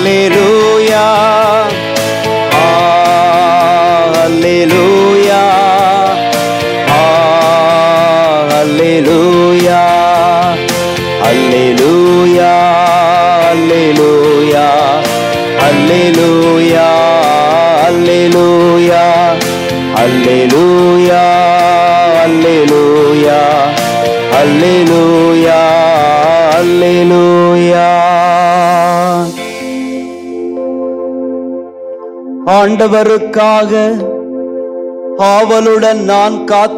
அல்லேலூயா ஆ, அல்லேலூயா ஆ, அல்லேலூயா அல்லேலூயா அல்லேலூயா அல்லேலூயா அல்லேலூயா அல்லேலூயா அல்லேலூயா அல்லேலூயா அல்லேலூயா ஆண்டவருக்காக ஆவலுடன் நான்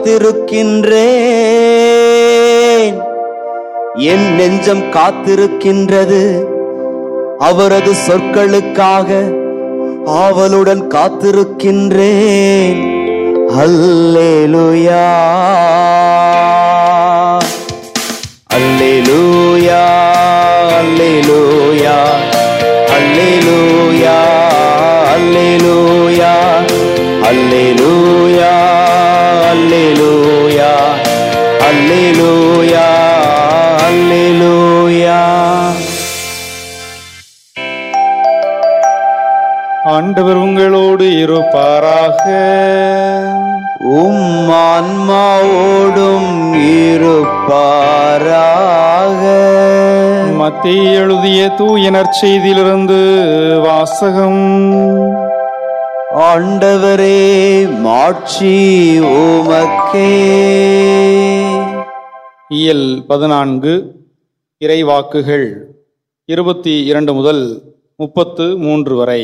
காத்திருக்கின்றேன் என் நெஞ்சம் காத்திருக்கின்றது அவரது சொற்களுக்காக ஆவலுடன் காத்திருக்கின்றேன் அல்லேலூயா அல்லேலூயா அல்லேலூயா அல்லேலூயா அல்லேலூயா அல்லேலூயா அல்லேலூயா அல்லேலூயா அல்லேலூயா ஆண்டவர் உங்களோடு இருப்பாராக உம் ஆன்மாவோடும் இருப்பாராக மத்திய எழுதிய தூயனர் செய்தியிலிருந்து வாசகம் ஆண்டவரே மாட்சி உமக்கே இயல் பதினான்கு இறைவாக்குகள் இருபத்தி இரண்டு முதல் முப்பத்து மூன்று வரை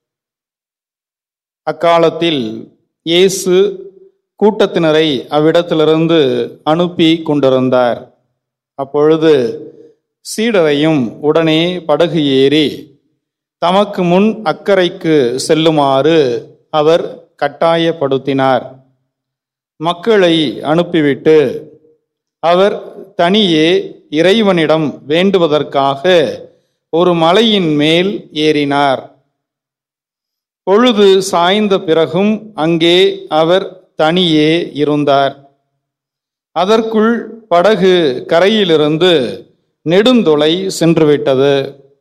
அக்காலத்தில் இயேசு கூட்டத்தினரை அவ்விடத்திலிருந்து அனுப்பி கொண்டிருந்தார் அப்பொழுது சீடரையும் உடனே படகு ஏறி தமக்கு முன் அக்கறைக்கு செல்லுமாறு அவர் கட்டாயப்படுத்தினார் மக்களை அனுப்பிவிட்டு அவர் தனியே இறைவனிடம் வேண்டுவதற்காக ஒரு மலையின் மேல் ஏறினார் பொழுது சாய்ந்த பிறகும் அங்கே அவர் தனியே இருந்தார் அதற்குள் படகு கரையிலிருந்து நெடுந்தொலை சென்றுவிட்டது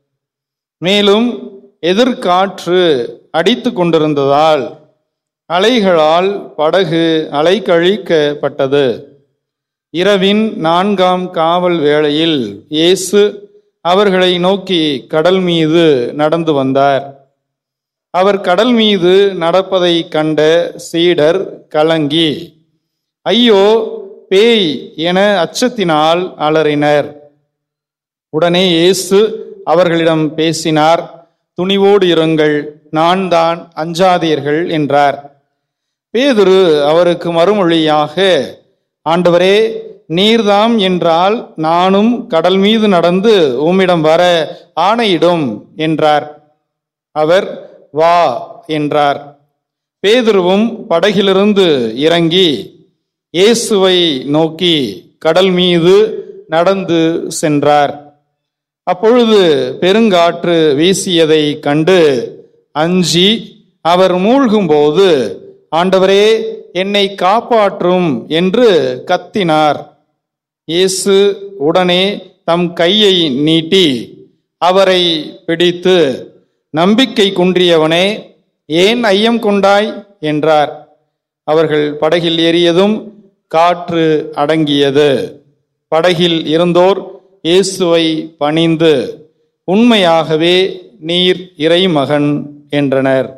மேலும் எதிர்காற்று அடித்து கொண்டிருந்ததால் அலைகளால் படகு அலைக்கழிக்கப்பட்டது இரவின் நான்காம் காவல் வேளையில் இயேசு அவர்களை நோக்கி கடல் மீது நடந்து வந்தார் அவர் கடல் மீது நடப்பதை கண்ட சீடர் கலங்கி ஐயோ பேய் என அச்சத்தினால் அலறினர் உடனே இயேசு அவர்களிடம் பேசினார் துணிவோடு இருங்கள் நான் தான் அஞ்சாதீர்கள் என்றார் பேதுரு அவருக்கு மறுமொழியாக ஆண்டவரே நீர்தாம் என்றால் நானும் கடல் மீது நடந்து உம்மிடம் வர ஆணையிடும் என்றார் அவர் வா என்றார் பேதுருவும் படகிலிருந்து இறங்கி இயேசுவை நோக்கி கடல் மீது நடந்து சென்றார் அப்பொழுது பெருங்காற்று வீசியதை கண்டு அஞ்சி அவர் மூழ்கும்போது ஆண்டவரே என்னை காப்பாற்றும் என்று கத்தினார் இயேசு உடனே தம் கையை நீட்டி அவரை பிடித்து நம்பிக்கை குன்றியவனே ஏன் ஐயம் கொண்டாய் என்றார் அவர்கள் படகில் ஏறியதும் காற்று அடங்கியது படகில் இருந்தோர் இயேசுவை பணிந்து உண்மையாகவே நீர் இறைமகன் என்றனர்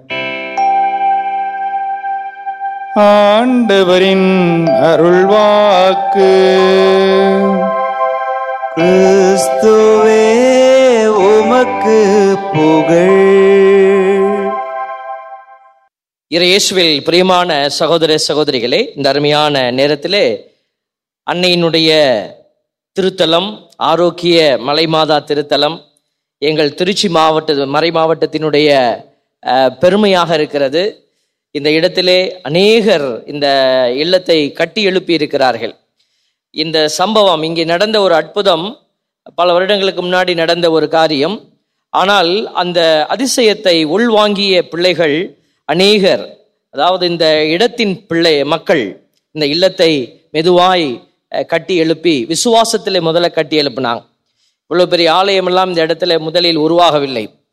ஆண்டவரின் அருள்வாக்கு கிறிஸ்துவே உமக்கு புகழ் இயேசுவில் பிரியமான சகோதர சகோதரிகளே இந்த அருமையான நேரத்திலே அன்னையினுடைய திருத்தலம் ஆரோக்கிய மலைமாதா திருத்தலம் எங்கள் திருச்சி மாவட்ட மறை மாவட்டத்தினுடைய அஹ், பெருமையாக இருக்கிறது இந்த இடத்திலே அநேகர் இந்த இல்லத்தை கட்டி எழுப்பி இருக்கிறார்கள் இந்த சம்பவம் இங்கே நடந்த ஒரு அற்புதம் பல வருடங்களுக்கு முன்னாடி நடந்த ஒரு காரியம் ஆனால் அந்த அதிசயத்தை உள்வாங்கிய பிள்ளைகள் அநேகர் அதாவது இந்த இடத்தின் பிள்ளை மக்கள் இந்த இல்லத்தை மெதுவாய் அஹ், கட்டி எழுப்பி விசுவாசத்திலே முதல்ல கட்டி எழுப்பினாங்க இவ்வளவு பெரிய ஆலயம் எல்லாம் இந்த இடத்துல முதலில் உருவாகவில்லை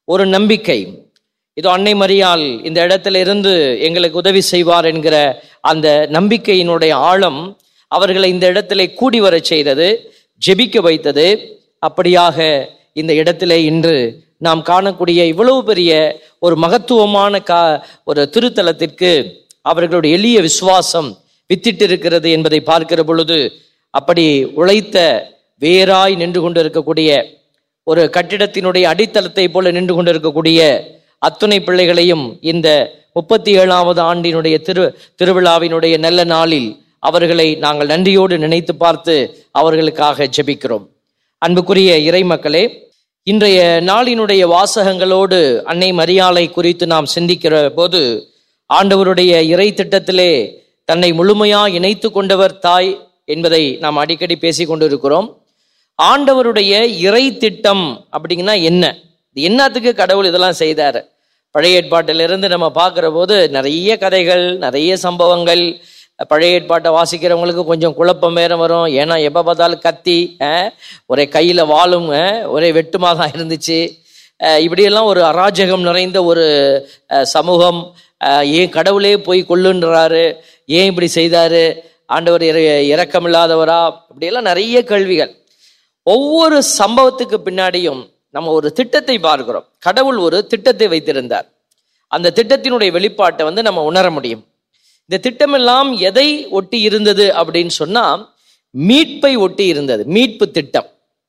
ஒரு நம்பிக்கை இதோ அன்னை மரியாள் இந்த இடத்துல இருந்து எங்களுக்கு உதவி செய்வார் என்கிற அந்த நம்பிக்கையினுடைய ஆழம் அவர்களை இந்த இடத்திலே கூடி வரச் செய்தது ஜெபிக்க வைத்தது அப்படியாக இந்த இடத்திலே இன்று நாம் காணக்கூடிய இவ்வளவு பெரிய ஒரு மகத்துவமான கா ஒரு திருத்தலத்திற்கு அவர்களுடைய எளிய விசுவாசம் வித்திட்டு இருக்கிறது என்பதை பார்க்கிற பொழுது அப்படி உழைத்த வேராய் நின்று கொண்டிருக்கக்கூடிய ஒரு கட்டிடத்தினுடைய அடித்தளத்தை போல நின்று கொண்டிருக்கக்கூடிய அத்துணை பிள்ளைகளையும் இந்த முப்பத்தி ஏழாவது ஆண்டினுடைய திரு திருவிழாவினுடைய நல்ல நாளில் அவர்களை நாங்கள் நன்றியோடு நினைத்து பார்த்து அவர்களுக்காக ஜெபிக்கிறோம் அன்புக்குரிய இறைமக்களே இன்றைய நாளினுடைய வாசகங்களோடு அன்னை மரியாளை குறித்து நாம் சிந்திக்கிற போது ஆண்டவருடைய இறை திட்டத்திலே தன்னை முழுமையா இணைத்து கொண்டவர் தாய் என்பதை நாம் அடிக்கடி பேசிக் கொண்டிருக்கிறோம் ஆண்டவருடைய இறை திட்டம் அப்படிங்கன்னா என்ன இது என்னத்துக்கு கடவுள் இதெல்லாம் செய்தார் பழைய ஏற்பாட்டிலிருந்து நம்ம பார்க்குற போது நிறைய கதைகள் நிறைய சம்பவங்கள் பழைய ஏற்பாட்டை வாசிக்கிறவங்களுக்கு கொஞ்சம் குழப்பம் வேற வரும் ஏன்னா எப்போ பார்த்தாலும் கத்தி அஹ், ஒரே கையில் வாளும் அஹ், ஒரே வெட்டுமா தான் இருந்துச்சு அஹ், இப்படியெல்லாம் ஒரு அராஜகம் நிறைந்த ஒரு அஹ், சமூகம் அஹ், ஏன் கடவுளே போய் கொல்லுன்றாரு ஏன் இப்படி செய்தாரு ஆண்டவர் இற இரக்கமில்லாதவரா இப்படியெல்லாம் நிறைய கேள்விகள் ஒவ்வொரு சம்பவத்துக்கு பின்னாடியும் நம்ம ஒரு திட்டத்தை பார்க்கிறோம் கடவுள் ஒரு திட்டத்தை வைத்திருந்தார் அந்த திட்டத்தினுடைய வெளிப்பாட்டை வந்து நம்ம உணர முடியும் இந்த திட்டமெல்லாம் எதை ஒட்டி இருந்தது அப்படின்னு சொன்னா மீட்பை ஒட்டி இருந்தது மீட்பு திட்டம்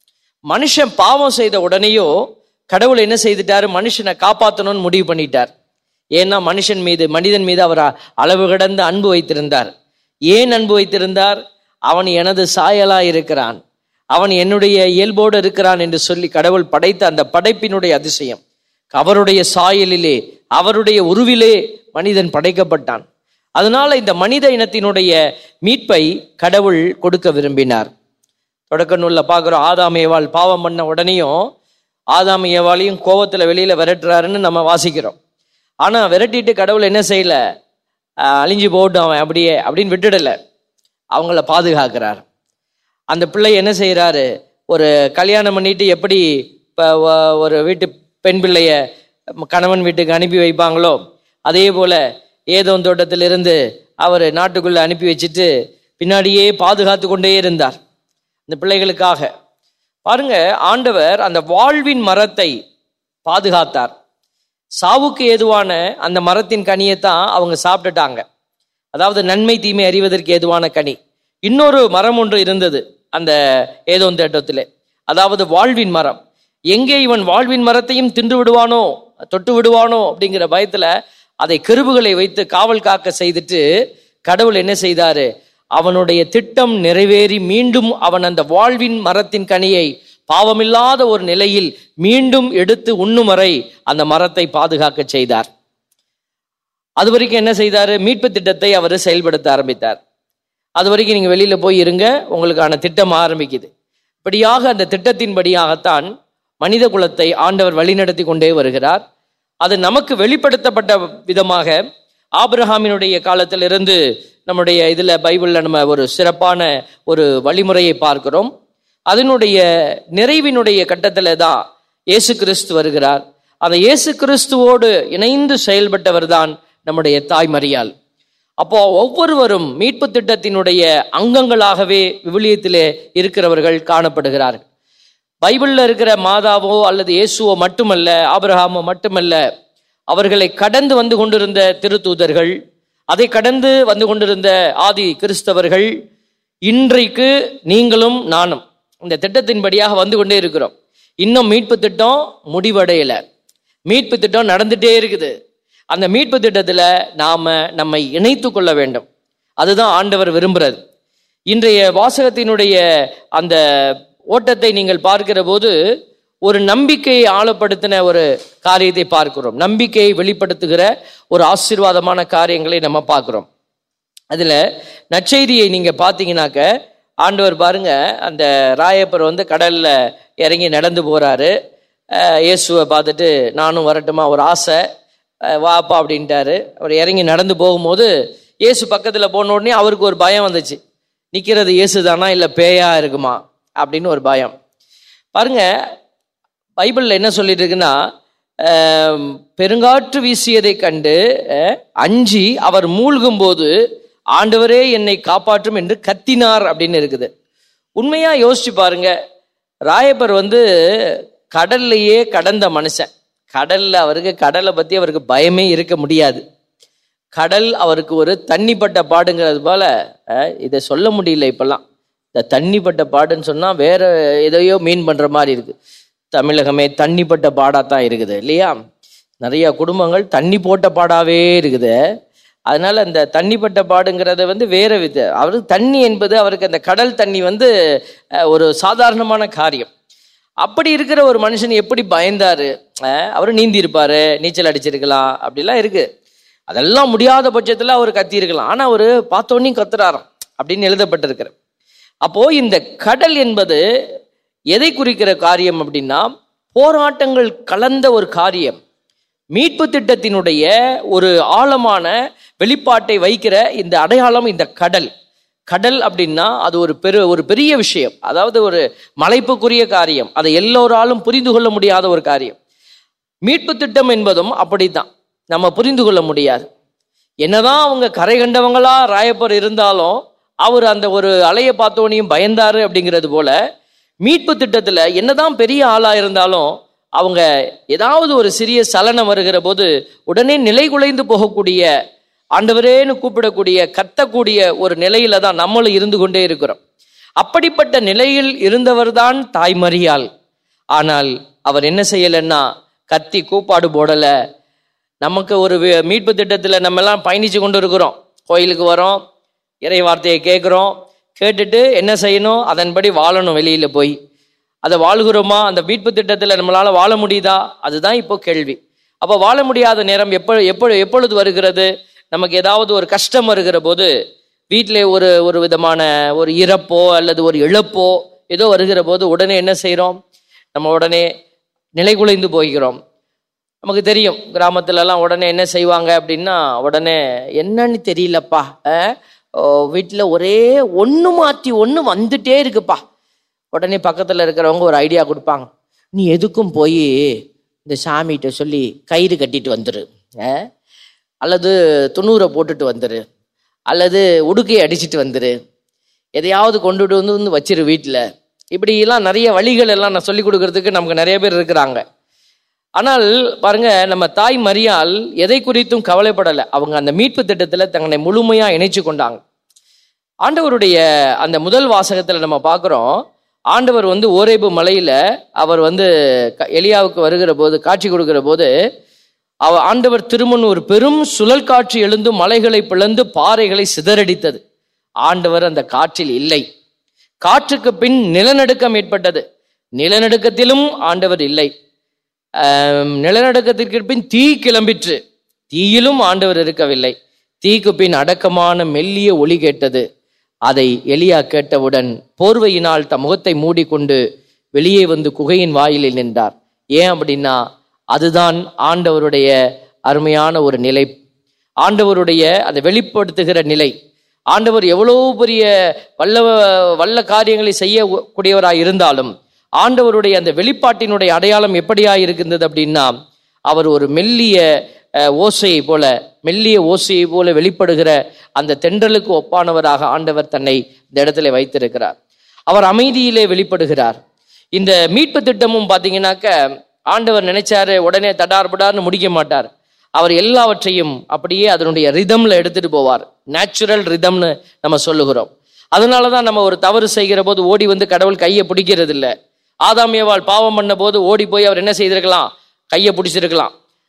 மனுஷன் பாவம் செய்த உடனேயோ கடவுள் என்ன செய்துட்டாரு மனுஷனை காப்பாற்றணும்னு முடிவு பண்ணிட்டார் ஏன்னா மனுஷன் மீது மனிதன் மீது அவர் அ- அளவு கடந்த அன்பு வைத்திருந்தார் ஏன் அன்பு வைத்திருந்தார் அவன் எனது சாயலா இருக்கிறான் அவன் என்னுடைய இயல்போடு இருக்கிறான் என்று சொல்லி கடவுள் படைத்த அந்த படைப்பினுடைய அதிசயம் அவருடைய சாயலிலே அவருடைய உருவிலே மனிதன் படைக்கப்பட்டான் அதனால இந்த மனித இனத்தினுடைய மீட்பை கடவுள் கொடுக்க விரும்பினார் தொடக்க நூல்ல பார்க்குறோம் ஆதாம் ஏவாள் பாவம் பண்ண உடனேயும் ஆதாம் ஏவாளையும் கோவத்துல வெளியில விரட்டுறாருன்னு நம்ம வாசிக்கிறோம் ஆனா விரட்டிட்டு கடவுள் என்ன செய்யல ஆஹ் அழிஞ்சு போகட்டும் அவன் அப்படியே அப்படின்னு விட்டுடல அவங்கள பாதுகாக்கிறார் அந்த பிள்ளை என்ன செய்றாரு ஒரு கல்யாணம் பண்ணிட்டு எப்படி இப்போ ஒரு வீட்டு பெண் பிள்ளைய கணவன் வீட்டுக்கு அனுப்பி வைப்பாங்களோ அதே போல ஏதோ தோட்டத்திலிருந்து அவர் நாட்டுக்குள்ள அனுப்பி வச்சுட்டு பின்னாடியே பாதுகாத்து கொண்டே இருந்தார் இந்த பிள்ளைகளுக்காக பாருங்க ஆண்டவர் அந்த வாழ்வின் மரத்தை பாதுகாத்தார் சாவுக்கு ஏதுவான அந்த மரத்தின் கனியை தான் அவங்க சாப்பிட்டுட்டாங்க அதாவது நன்மை தீமை அறிவதற்கு ஏதுவான கனி இன்னொரு மரம் ஒன்று இருந்தது அந்த ஏதோ தேட்டத்திலே அதாவது வாழ்வின் மரம் எங்கே இவன் வாழ்வின் மரத்தையும் தின்று விடுவானோ தொட்டு விடுவானோ அப்படிங்கிற பயத்துல அதை கெருபுகளை வைத்து காவல் காக்க செய்துட்டு கடவுள் என்ன செய்தாரு அவனுடைய திட்டம் நிறைவேறி மீண்டும் அவன் அந்த வாழ்வின் மரத்தின் கனியை பாவமில்லாத ஒரு நிலையில் மீண்டும் எடுத்து உண்ணும் வரை அந்த மரத்தை பாதுகாக்க செய்தார் அது வரைக்கும் என்ன செய்தாரு மீட்பு திட்டத்தை அவர் செயல்படுத்த ஆரம்பித்தார் அது வரைக்கும் நீங்க வெளியில போய் இருங்க உங்களுக்கான திட்டம் ஆரம்பிக்குது இப்படியாக அந்த திட்டத்தின்படியாகத்தான் மனித குலத்தை ஆண்டவர் வழிநடத்தி கொண்டே வருகிறார் அது நமக்கு வெளிப்படுத்தப்பட்ட விதமாக ஆபிரஹாமினுடைய காலத்திலிருந்து நம்முடைய இதுல பைபிள்ல நம்ம ஒரு சிறப்பான ஒரு வழிமுறையை பார்க்கிறோம் அதனுடைய நிறைவினுடைய கட்டத்துல தான் இயேசு கிறிஸ்து வருகிறார் அந்த இயேசு கிறிஸ்துவோடு இணைந்து செயல்பட்டவர் தான் நம்முடைய தாய் மரியாள் அப்போ ஒவ்வொருவரும் மீட்பு திட்டத்தினுடைய அங்கங்களாகவே விவிலியத்திலே இருக்கிறவர்கள் காணப்படுகிறார்கள் பைபிள்ல இருக்கிற மாதாவோ அல்லது இயேசுவோ மட்டுமல்ல ஆபிரகாமோ மட்டுமல்ல அவர்களை கடந்து வந்து கொண்டிருந்த திருத்தூதர்கள் அதை கடந்து வந்து கொண்டிருந்த ஆதி கிறிஸ்தவர்கள் இன்றைக்கு நீங்களும் நானும் இந்த திட்டத்தின்படியாக வந்து கொண்டே இருக்கிறோம் இன்னும் மீட்பு திட்டம் முடிவடையல மீட்பு திட்டம் நடந்துட்டே இருக்குது அந்த மீட்பு திட்டத்துல நாம நம்மை இணைத்து கொள்ள வேண்டும் அதுதான் ஆண்டவர் விரும்புறது இன்றைய வாசகத்தினுடைய அந்த ஓட்டத்தை நீங்கள் பார்க்கிற போது ஒரு நம்பிக்கையை ஆழப்படுத்தின ஒரு காரியத்தை பார்க்கிறோம் நம்பிக்கையை வெளிப்படுத்துகிற ஒரு ஆசீர்வாதமான காரியங்களை நம்ம பார்க்கிறோம் அதுல நற்செய்தியை நீங்க பார்த்தீங்கன்னாக்க ஆண்டவர் பாருங்க அந்த ராயப்பர் வந்து கடல்ல இறங்கி நடந்து போறாரு அஹ் இயேசுவை பார்த்துட்டு நானும் வரட்டுமா ஒரு ஆசை அஹ் வாப்பா அப்படின்ட்டாரு அவர் இறங்கி நடந்து போகும்போது இயேசு பக்கத்துல போன உடனே அவருக்கு ஒரு பயம் வந்துச்சு நிக்கிறது இயேசு தானா இல்ல பேயா இருக்குமா அப்படின்னு ஒரு பயம் பாருங்க பைபிள்ல என்ன சொல்லிட்டு இருக்குன்னா ஆம், பெருங்காற்று வீசியதைக் கண்டு அஹ், அஞ்சி அவர் மூழ்கும் போது ஆண்டவரே என்னை காப்பாற்றும் என்று கத்தினார் அப்படின்னு இருக்குது உண்மையா யோசிச்சு பாருங்க ராயப்பர் வந்து கடல்லையே கடந்த மனுஷன் கடல்ல அவருக்கு கடலை பத்தி அவருக்கு பயமே இருக்க முடியாது கடல் அவருக்கு ஒரு தண்ணிப்பட்ட பாடுங்கிறது போல அஹ், இதை சொல்ல முடியல இப்பெல்லாம் இந்த தண்ணிப்பட்ட பாடுன்னு சொன்னா வேற எதையோ மீன் பண்ற மாதிரி இருக்கு தமிழகமே தண்ணிப்பட்ட பாடாத்தான் இருக்குது இல்லையா நிறைய குடும்பங்கள் தண்ணி போட்ட பாடாவே இருக்குது அதனால அந்த தண்ணிப்பட்ட பாடுங்கிறத வந்து வேற வித அவருக்கு தண்ணி என்பது அவருக்கு அந்த கடல் தண்ணி வந்து அஹ், ஒரு சாதாரணமான காரியம் அப்படி இருக்கிற ஒரு மனுஷன் எப்படி பயந்தாரு அஹ், அவரு நீந்தி இருப்பாரு நீச்சல் அடிச்சிருக்கலாம் அப்படிலாம் இருக்கு அதெல்லாம் முடியாத பட்சத்துல அவர் கத்தி இருக்கலாம் ஆனா அவரு பார்த்தோன்னே கத்துறாராம் அப்படின்னு எழுதப்பட்டிருக்கிற அப்போ இந்த கடல் என்பது எதை குறிக்கிற காரியம் அப்படின்னா போராட்டங்கள் கலந்த ஒரு காரியம் மீட்பு திட்டத்தினுடைய ஒரு ஆழமான வெளிப்பாட்டை வைக்கிற இந்த அடையாளம் இந்த கடல் கடல் அப்படின்னா அது ஒரு பெரு ஒரு பெரிய விஷயம் அதாவது ஒரு மலைப்புக்குரிய காரியம் அதை எல்லோராலும் புரிந்து கொள்ள முடியாத ஒரு காரியம் மீட்பு திட்டம் என்பதும் அப்படித்தான் நம்ம புரிந்து கொள்ள முடியாது என்னதான் அவங்க கரை கண்டவங்களா ராயப்பர் இருந்தாலும் அவர் அந்த ஒரு அலையை பார்த்தோனையும் பயந்தாரு அப்படிங்கிறது போல மீட்பு திட்டத்துல என்னதான் பெரிய ஆளா இருந்தாலும் அவங்க ஏதாவது ஒரு சிறிய சலனம் வருகிற போது உடனே நிலை குலைந்து போகக்கூடிய ஆண்டவரேன்னு கூப்பிடக்கூடிய கத்தக்கூடிய ஒரு நிலையில தான் நம்மளும் இருந்து கொண்டே இருக்கிறோம் அப்படிப்பட்ட நிலையில் இருந்தவர்தான் தாய்மறியாள் ஆனால் அவர் என்ன செய்யலைன்னா கத்தி கூப்பாடு போடல நமக்கு ஒரு வி- மீட்பு திட்டத்தில் நம்ம எல்லாம் பயணிச்சு கொண்டு இருக்கிறோம் கோயிலுக்கு வரோம் இறை வார்த்தையை கேட்குறோம் கேட்டுட்டு என்ன செய்யணும் அதன்படி வாழணும் வெளியில போய் அதை வாழ்கிறோமா அந்த மீட்பு திட்டத்தில் நம்மளால வாழ முடியுதா அதுதான் இப்போ கேள்வி அப்போ வாழ முடியாத நேரம் எப்போ எப்போ எப்பொழுது வருகிறது நமக்கு ஏதாவது ஒரு கஷ்டம் வருகிற போது வீட்டிலே ஒரு ஒரு விதமான ஒரு இறப்போ அல்லது ஒரு இழப்போ ஏதோ வருகிற போது உடனே என்ன செய்கிறோம் நம்ம உடனே நிலைகுலைந்து போகிறோம் நமக்கு தெரியும் கிராமத்துல எல்லாம் உடனே என்ன செய்வாங்க அப்படின்னா உடனே என்னன்னு தெரியலப்பா வீட்டில் ஒரே ஒன்று மாற்றி ஒன்று வந்துட்டே இருக்குப்பா உடனே பக்கத்தில் இருக்கிறவங்க ஒரு ஐடியா கொடுப்பாங்க நீ எதுக்கும் போய் இந்த சாமிகிட்ட சொல்லி கயிறு கட்டிட்டு வந்துரு அஹ், அல்லது துணூரை போட்டுட்டு வந்துரு அல்லது உடுக்கையை அடிச்சிட்டு வந்துரு எதையாவது கொண்டுட்டு வந்து வந்து வச்சிரு வீட்டில் இப்படியெல்லாம் நிறைய வழிகள் எல்லாம் நான் சொல்லி கொடுக்கறதுக்கு நமக்கு நிறைய பேர் இருக்கிறாங்க ஆனால் பாருங்க நம்ம தாய் மரியாள் எதை குறித்தும் கவலைப்படலை அவங்க அந்த மீட்பு திட்டத்தில் தங்களை முழுமையா இணைச்சு கொண்டாங்க ஆண்டவருடைய அந்த முதல் வாசகத்துல நம்ம பார்க்குறோம் ஆண்டவர் வந்து ஓரேபு மலையில அவர் வந்து க- எலியாவுக்கு வருகிற போது காட்சி கொடுக்கிற போது அவ ஆண்டவர் திருமுன் ஒரு பெரும் சுழல் காற்று எழுந்து மலைகளை பிளந்து பாறைகளை சிதறடித்தது ஆண்டவர் அந்த காற்றில் இல்லை காற்றுக்கு பின் நிலநடுக்கம் ஏற்பட்டது நிலநடுக்கத்திலும் ஆண்டவர் இல்லை ஆம், நிலநடுக்கத்திற்கு பின் தீ கிளம்பிற்று தீயிலும் ஆண்டவர் இருக்கவில்லை தீக்கு பின் அடக்கமான மெல்லிய ஒளி கேட்டது அதை எலியா கேட்டவுடன் போர்வையினால் தம் முகத்தை மூடிக்கொண்டு வெளியே வந்து குகையின் வாயிலில் நின்றார் ஏன் அப்படின்னா அதுதான் ஆண்டவருடைய அருமையான ஒரு நிலை ஆண்டவருடைய அதை வெளிப்படுத்துகிற நிலை ஆண்டவர் எவ்வளவு பெரிய வல்ல வல்ல காரியங்களை செய்யக்கூடியவராய் இருந்தாலும் ஆண்டவருடைய அந்த வெளிப்பாட்டினுடைய அடையாளம் எப்படியா இருக்கின்றது அப்படின்னா அவர் ஒரு மெல்லிய அஹ், ஓசையை போல மெல்லிய ஓசையை போல வெளிப்படுகிற அந்த தென்றலுக்கு ஒப்பானவராக ஆண்டவர் தன்னை இந்த இடத்துல வைத்திருக்கிறார் அவர் அமைதியிலே வெளிப்படுகிறார் இந்த மீட்பு திட்டமும் பார்த்தீங்கன்னாக்க ஆண்டவர் நினைச்சாரு உடனே தடார் படார்னு முடிக்க மாட்டார் அவர் எல்லாவற்றையும் அப்படியே அதனுடைய ரிதம்ல எடுத்துட்டு போவார் நேச்சுரல் ரிதம்னு நம்ம சொல்லுகிறோம் அதனால தான் நம்ம ஒரு தவறு செய்கிற போது ஓடி வந்து கடவுள் கையை பிடிக்கிறது இல்ல ஆதாம் ஏவாள் பாவம் பண்ண போது ஓடி போய் அவர் என்ன செய்திருக்கலாம் கையை பிடிச்சிருக்கலாம்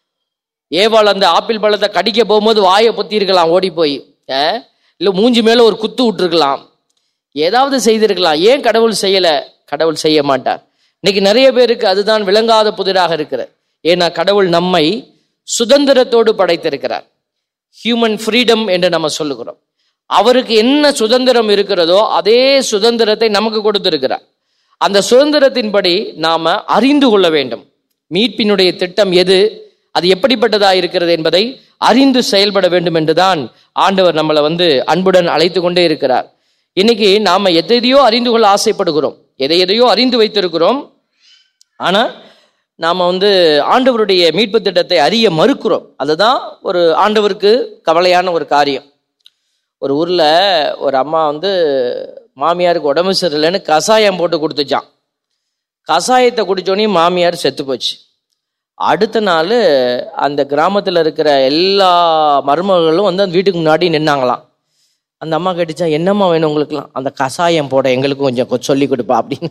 ஏவாள் அந்த ஆப்பிள் பழத்தை கடிக்க போகும்போது வாயை பொத்தி இருக்கலாம் ஓடி போய் அஹ்? இல்ல மூஞ்சி மேல ஒரு குத்து விட்டுருக்கலாம் ஏதாவது செய்திருக்கலாம் ஏன் கடவுள் செய்யல கடவுள் செய்ய மாட்டார் இன்னைக்கு நிறைய பேருக்கு அதுதான் விளங்காத புதிராக இருக்கிறது ஏன்னா கடவுள் நம்மை சுதந்திரத்தோடு படைத்திருக்கிறார் ஹியூமன் ஃப்ரீடம் என்று நம்ம சொல்லுகிறோம் அவருக்கு என்ன சுதந்திரம் இருக்கிறதோ அதே சுதந்திரத்தை நமக்கு கொடுத்திருக்கிறார் அந்த சுதந்திரத்தின்படி நாம அறிந்து கொள்ள வேண்டும் மீட்பினுடைய திட்டம் எது அது எப்படிப்பட்டதா இருக்கிறது என்பதை அறிந்து செயல்பட வேண்டும் என்றுதான் ஆண்டவர் நம்மளை வந்து அன்புடன் அழைத்து கொண்டே இருக்கிறார் இன்னைக்கு நாம எதையோ அறிந்து கொள்ள ஆசைப்படுகிறோம் எதை எதையோ அறிந்து வைத்திருக்கிறோம் ஆனா நாம் வந்து ஆண்டவருடைய மீட்பு திட்டத்தை அறிய மறுக்கிறோம் அதுதான் ஒரு ஆண்டவருக்கு கவலையான ஒரு காரியம் ஒரு ஊரில் ஒரு அம்மா வந்து மாமியாருக்கு உடம்பு சரியில்லைன்னு கசாயம் போட்டு கொடுத்துச்சான் கசாயத்தை குடிச்சோடனே மாமியார் செத்து போச்சு அடுத்த நாள் அந்த கிராமத்தில் இருக்கிற எல்லா மருமகளும் வந்து அந்த வீட்டுக்கு முன்னாடி நின்னாங்களாம் அந்த அம்மா கேட்டுச்சா என்னம்மா வேணும் உங்களுக்குலாம் அந்த கசாயம் போட எங்களுக்கும் கொஞ்சம் கொ- சொல்லி கொடுப்பா அப்படின்னு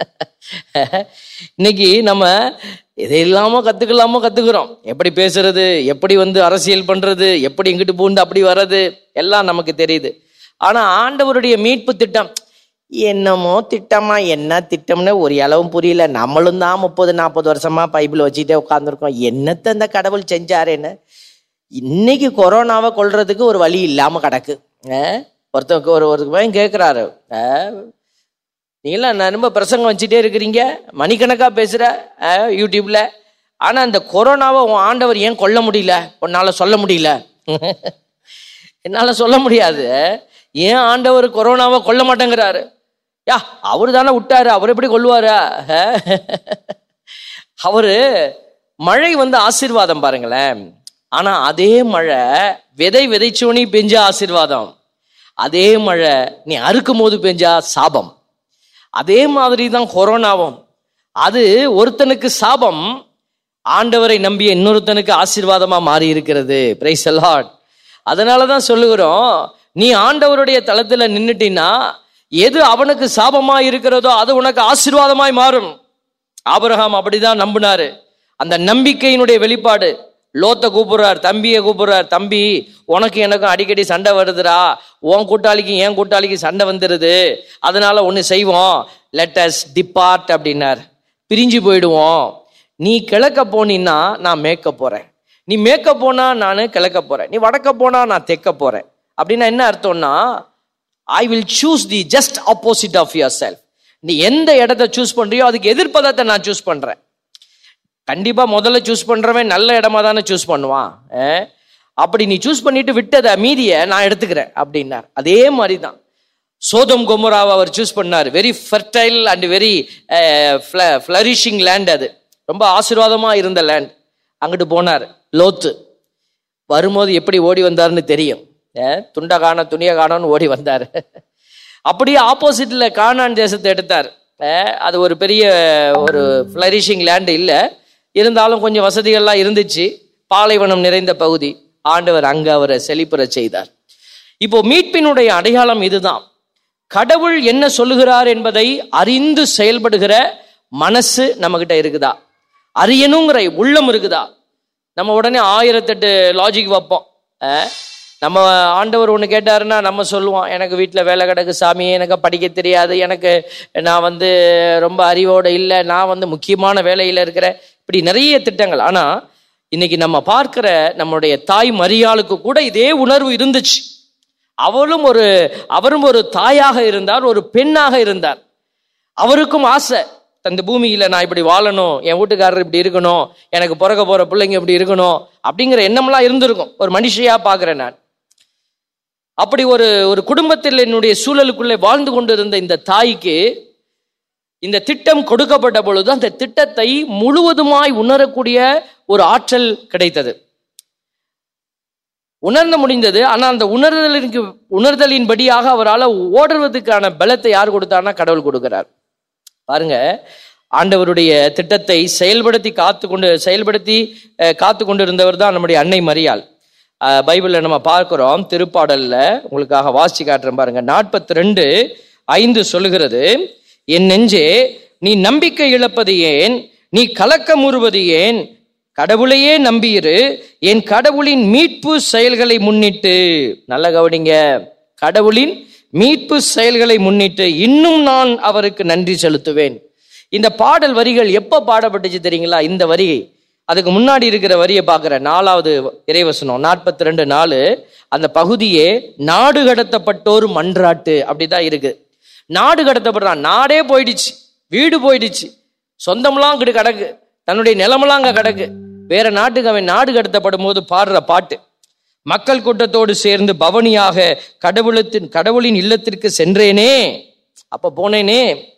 இன்னைக்கு நம்ம எதை இல்லாம கத்துக்கலாமோ கத்துக்கிறோம் எப்படி பேசுறது எப்படி வந்து அரசியல் பண்றது எப்படி இங்கிட்டு பூண்டு அப்படி வர்றது எல்லாம் நமக்கு தெரியுது ஆனா ஆண்டவருடைய மீட்பு திட்டம் என்னமோ திட்டமா என்ன திட்டம்னு ஒரு அளவும் புரியல நம்மளும் தான் முப்பது நாற்பது வருஷமா பைபிள் வச்சுட்டே உட்காந்துருக்கோம் என்னத்தை அந்த கடவுள் செஞ்சாருன்னு இன்னைக்கு கொரோனாவை கொல்றதுக்கு ஒரு வழி இல்லாம கிடக்கு அஹ் ஒருத்தருக்கு ஒரு ஒரு பையன் கேட்குறாரு நீங்களாம் நான் ரொம்ப பிரசங்கம் வச்சுட்டே இருக்கிறீங்க மணிக்கணக்கா பேசுற அஹ், யூடியூப்ல ஆனா இந்த கொரோனாவை உன் ஆண்டவர் ஏன் கொல்ல முடியல உன்னால சொல்ல முடியல என்னால சொல்ல முடியாது ஏன் ஆண்டவர் கொரோனாவை கொல்ல மாட்டேங்கிறாரு யா அவரு தானே விட்டாரு அவர் எப்படி கொல்லுவாரா அஹ்? அவரு மழை வந்து ஆசீர்வாதம் பாருங்களேன் ஆனா அதே மழை விதை விதைச்சோனி பெஞ்ச ஆசீர்வாதம் அதே மழை நீ அறுக்கும் போது பெஞ்சா சாபம் அதே மாதிரி தான் கொரோனாவும் அது ஒருத்தனுக்கு சாபம் ஆண்டவரை நம்பிய இன்னொருத்தனுக்கு ஆசீர்வாதமா மாறி இருக்கிறது பிரைஸ் லார்ட் அதனால தான் சொல்லுகிறோம் நீ ஆண்டவருடைய தளத்துல நின்னுட்டீன்னா எது அவனுக்கு சாபமா இருக்கிறதோ அது உனக்கு ஆசீர்வாதமாய் மாறும் ஆபிரகாம் அப்படிதான் நம்பினாரு அந்த நம்பிக்கையினுடைய வெளிப்பாடு லோத்தை கூப்பிடுறார் தம்பியை கூப்பிடுறார் தம்பி உனக்கு எனக்கும் அடிக்கடி சண்டை வருதுடா உன் கூட்டாளிக்கும் என் கூட்டாளிக்கும் சண்டை வந்துடுது அதனால ஒன்று செய்வோம் லெட்டஸ் டிபார்ட் அப்படின்னார் பிரிஞ்சு போயிடுவோம் நீ கிழக்க போனீன்னா நான் மேற்க போறேன் நீ மேற்க போனா நான் கிழக்க போறேன் நீ வடக்க போனா நான் தெற்க போறேன் அப்படின்னா என்ன அர்த்தம்னா I will choose the just opposite of yourself நீ எந்த இடத்த சூஸ் பண்றியோ அதுக்கு எதிர்ப்பதத்தை நான் சூஸ் பண்றேன் கண்டிப்பா முதல்ல சூஸ் பண்றவன் நல்ல இடமா தானே சூஸ் பண்ணுவான் அஹ்? அப்படி நீ சூஸ் பண்ணிட்டு விட்டதை மீதியை நான் எடுத்துக்கிறேன் அப்படின்னார் அதே மாதிரி தான் சோதம் கொமராவை அவர் சூஸ் பண்ணார் very fertile and very flourishing land அது ரொம்ப ஆசீர்வாதமா இருந்த லேண்ட் அங்கிட்டு போனார் லோத்து வரும்போது எப்படி ஓடி வந்தாருன்னு தெரியும் அஹ், துண்டை காண துணியை காணோன்னு ஓடி வந்தார் அப்படியே ஆப்போசிட்ல கானான் தேசத்தை எடுத்தார் அஹ், அது ஒரு பெரிய ஒரு ஃப்ளரிஷிங் லேண்ட் இல்லை இருந்தாலும் கொஞ்சம் வசதிகள்லாம் இருந்துச்சு பாலைவனம் நிறைந்த பகுதி ஆண்டவர் அங்க அவரை செழிப்புற செய்தார் இப்போ மீட்பினுடைய அடையாளம் இதுதான் கடவுள் என்ன சொல்லுகிறார் என்பதை அறிந்து செயல்படுகிற மனசு நம்மகிட்ட இருக்குதா அறியணுங்கிற உள்ளம் இருக்குதா நம்ம உடனே ஆயிரத்தெட்டு லாஜிக் வைப்போம் அஹ், நம்ம ஆண்டவர் ஒன்று கேட்டாருன்னா நம்ம சொல்லுவோம் எனக்கு வீட்டில் வேலை கிடக்கு சாமி எனக்கு படிக்க தெரியாது எனக்கு நான் வந்து ரொம்ப அறிவோடு இல்லை நான் வந்து முக்கியமான வேலையில் இருக்கிறேன் இப்படி நிறைய திட்டங்கள் ஆனால் இன்னைக்கு நம்ம பார்க்கிற நம்முடைய தாய் மரியாளுக்கு கூட இதே உணர்வு இருந்துச்சு அவளும் ஒரு அவரும் ஒரு தாயாக இருந்தார் ஒரு பெண்ணாக இருந்தார் அவருக்கும் ஆசை இந்த பூமியில நான் இப்படி வாழணும் என் வீட்டுக்காரர் இப்படி இருக்கணும் எனக்கு பிறக்க போற பிள்ளைங்க இப்படி இருக்கணும் அப்படிங்கிற எண்ணம்லாம் இருந்திருக்கும் ஒரு மனுஷியா பார்க்கிறேன் நான் அப்படி ஒரு ஒரு குடும்பத்தில் என்னுடைய சூழலுக்குள்ளே வாழ்ந்து கொண்டிருந்த இந்த தாய்க்கு இந்த திட்டம் கொடுக்கப்பட்ட பொழுது அந்த திட்டத்தை முழுவதுமாய் உணரக்கூடிய ஒரு ஆற்றல் கிடைத்தது உணர்ந்த முடிந்தது ஆனா அந்த உணர்தலிற்கு உணர்தலின்படியாக அவரால் ஓடுவதற்கான பலத்தை யார் கொடுத்தார்னா கடவுள் கொடுக்கிறார் பாருங்க ஆண்டவருடைய திட்டத்தை செயல்படுத்தி காத்து கொண்டு செயல்படுத்தி அஹ், காத்து கொண்டிருந்தவர் தான் நம்முடைய அன்னை மரியாள் அஹ், பைபிள்ல நம்ம பார்க்கிறோம் திருப்பாடல்ல உங்களுக்காக வாசிச்சு காட்டுறேன் பாருங்க நாற்பத்தி ரெண்டு ஐந்து சொல்லுகிறது என் நெஞ்சே நீ நம்பிக்கை இழப்பது ஏன் நீ கலக்கமுறுவது ஏன் கடவுளையே நம்பியிரு என் கடவுளின் மீட்பு செயல்களை முன்னிட்டு நல்ல கவனிங்க கடவுளின் மீட்பு செயல்களை முன்னிட்டு இன்னும் நான் அவருக்கு நன்றி செலுத்துவேன் இந்த பாடல் வரிகள் எப்ப பாடப்பட்டுச்சு தெரியுங்களா இந்த வரி அதுக்கு முன்னாடி இருக்கிற வரியை பார்க்குற நாலாவது இறைவசனம் நாற்பத்தி ரெண்டு நாலு அந்த பகுதியே நாடு கடத்தப்பட்டோர் மன்றாட்டு அப்படிதான் இருக்கு நாடு கடத்தப்படுறான் நாடே போயிடுச்சு வீடு போயிடுச்சு சொந்தம்லாம் அங்கிட்டு கிடக்கு தன்னுடைய நிலமெல்லாம் அங்க கிடக்கு வேற நாட்டுக்கு அவன் நாடு கடத்தப்படும் போது பாடுற பாட்டு மக்கள் கூட்டத்தோடு சேர்ந்து பவனியாக கடவுளத்தின் கடவுளின் இல்லத்திற்கு சென்றேனே அப்ப போனேனே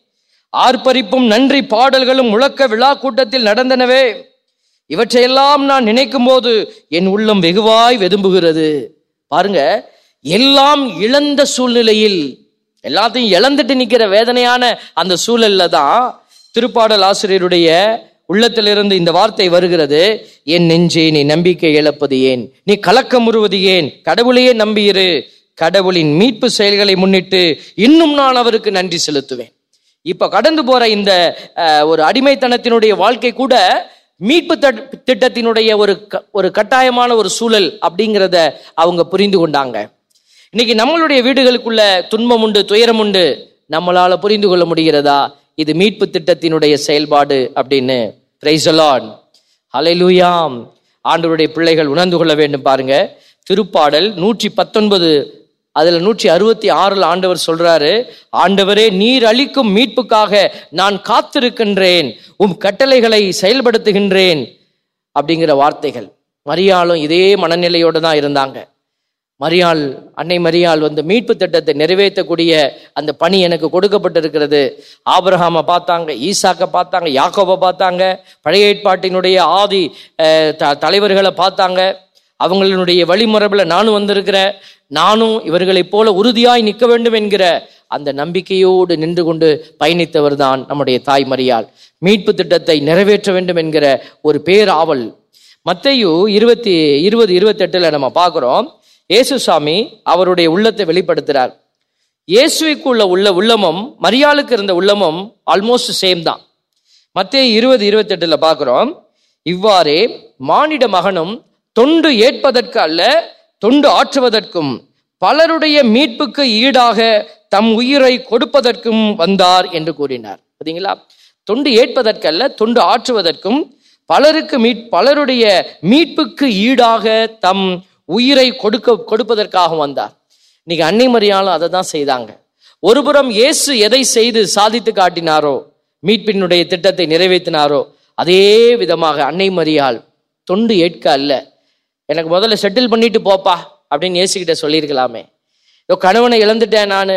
ஆர்ப்பரிப்பும் நன்றி பாடல்களும் முழக்க விழா கூட்டத்தில் நடந்தனவே இவற்றையெல்லாம் நான் நினைக்கும் போது என் உள்ளம் வெகுவாய் வெதும்புகிறது பாருங்க எல்லாம் இழந்த சூழ்நிலையில் எல்லாத்தையும் இழந்துட்டு நிக்கிற வேதனையான அந்த சூழல்ல தான் திருப்பாடல் ஆசிரியருடைய உள்ளத்திலிருந்து இந்த வார்த்தை வருகிறது என் நெஞ்சே நீ நம்பிக்கை இழப்பது ஏன் நீ கலக்கமுறுவது ஏன் கடவுளையே நம்பியிரு கடவுளின் மீட்பு செயல்களை முன்னிட்டு இன்னும் நான் அவருக்கு நன்றி செலுத்துவேன் இப்ப கடந்து போற இந்த அஹ், ஒரு அடிமைத்தனத்தினுடைய வாழ்க்கை கூட மீட்பு தட்- திட்டத்தினுடைய ஒரு க- ஒரு கட்டாயமான ஒரு சூழல் அப்படிங்கிறத அவங்க புரிந்து கொண்டாங்க இன்னைக்கு நம்மளுடைய வீடுகளுக்குள்ள துன்பம் உண்டு துயரம் உண்டு நம்மளால புரிந்து கொள்ள முடிகிறதா இது மீட்பு திட்டத்தினுடைய செயல்பாடு அப்படின்னு பிரைசலான் ஹalleluyaம் ஆண்டவருடைய பிள்ளைகள் உணர்ந்து கொள்ள வேண்டும் பாருங்க திருப்பாடல் நூற்றி பத்தொன்பது அதுல நூற்றி அறுபத்தி ஆறுல ஆண்டவர் சொல்றாரு ஆண்டவரே நீர் அளிக்கும் மீட்புக்காக நான் காத்திருக்கின்றேன் உம் கட்டளைகளை செயல்படுத்துகின்றேன் அப்படிங்கிற வார்த்தைகள் மரியாளும் இதே மனநிலையோடு தான் இருந்தாங்க மரியாள் அன்னை மரியாள் வந்து மீட்பு திட்டத்தை நிறைவேற்றக்கூடிய அந்த பணி எனக்கு கொடுக்கப்பட்டிருக்கிறது ஆபிரகாமை பார்த்தாங்க ஈசாக்க பார்த்தாங்க யாக்கோபை பார்த்தாங்க பழைய ஏற்பாட்டினுடைய ஆதி அஹ், த- தலைவர்களை பார்த்தாங்க அவங்களுடைய வழிமுறையில் நானும் வந்திருக்கிறேன் நானும் இவர்களைப் போல உறுதியாய் நிற்க வேண்டும் என்கிற அந்த நம்பிக்கையோடு நின்று கொண்டு பயணித்தவர் தான் நம்முடைய தாய் மரியாள் மீட்பு திட்டத்தை நிறைவேற்ற வேண்டும் என்கிற ஒரு பேராவல் மத்தையு இருபத்தி இருபது இருபத்தெட்டுல நம்ம பார்க்கிறோம் இயேசுசாமி அவருடைய உள்ளத்தை வெளிப்படுத்துறார் இயேசுவுக்குள்ள உள்ள உள்ளமும் மரியாளுக்கு இருந்த உள்ளமும் ஆல்மோஸ்ட் சேம் தான் மத்திய இருபது இருபத்தெட்டுல பார்க்கிறோம் இவ்வாறே மானிட மகனும் தொண்டு ஏற்பதற்கு அல்ல தொண்டு ஆற்றுவதற்கும் பலருடைய மீட்புக்கு ஈடாக தம் உயிரை கொடுப்பதற்கும் வந்தார் என்று கூறினார் பாத்தீங்களா தொண்டு ஏற்பதற்கல்ல தொண்டு ஆற்றுவதற்கும் பலருக்கு மீட் பலருடைய மீட்புக்கு ஈடாக தம் உயிரை கொடுக்க கொடுப்பதற்காக வந்தார் இன்னைக்கு அன்னை மரியாளும் அதை தான் செய்தாங்க ஒருபுறம் இயேசு எதை செய்து சாதித்து காட்டினாரோ மீட்பினுடைய திட்டத்தை நிறைவேற்றினாரோ அதே விதமாக அன்னை மரியாள் தொண்டு ஏற்க அல்ல எனக்கு முதல்ல செட்டில் பண்ணிட்டு போப்பா அப்படின்னு இயேசுகிட்ட சொல்லியிருக்கலாமே இதோ கணவனை இழந்துட்டேன் நான்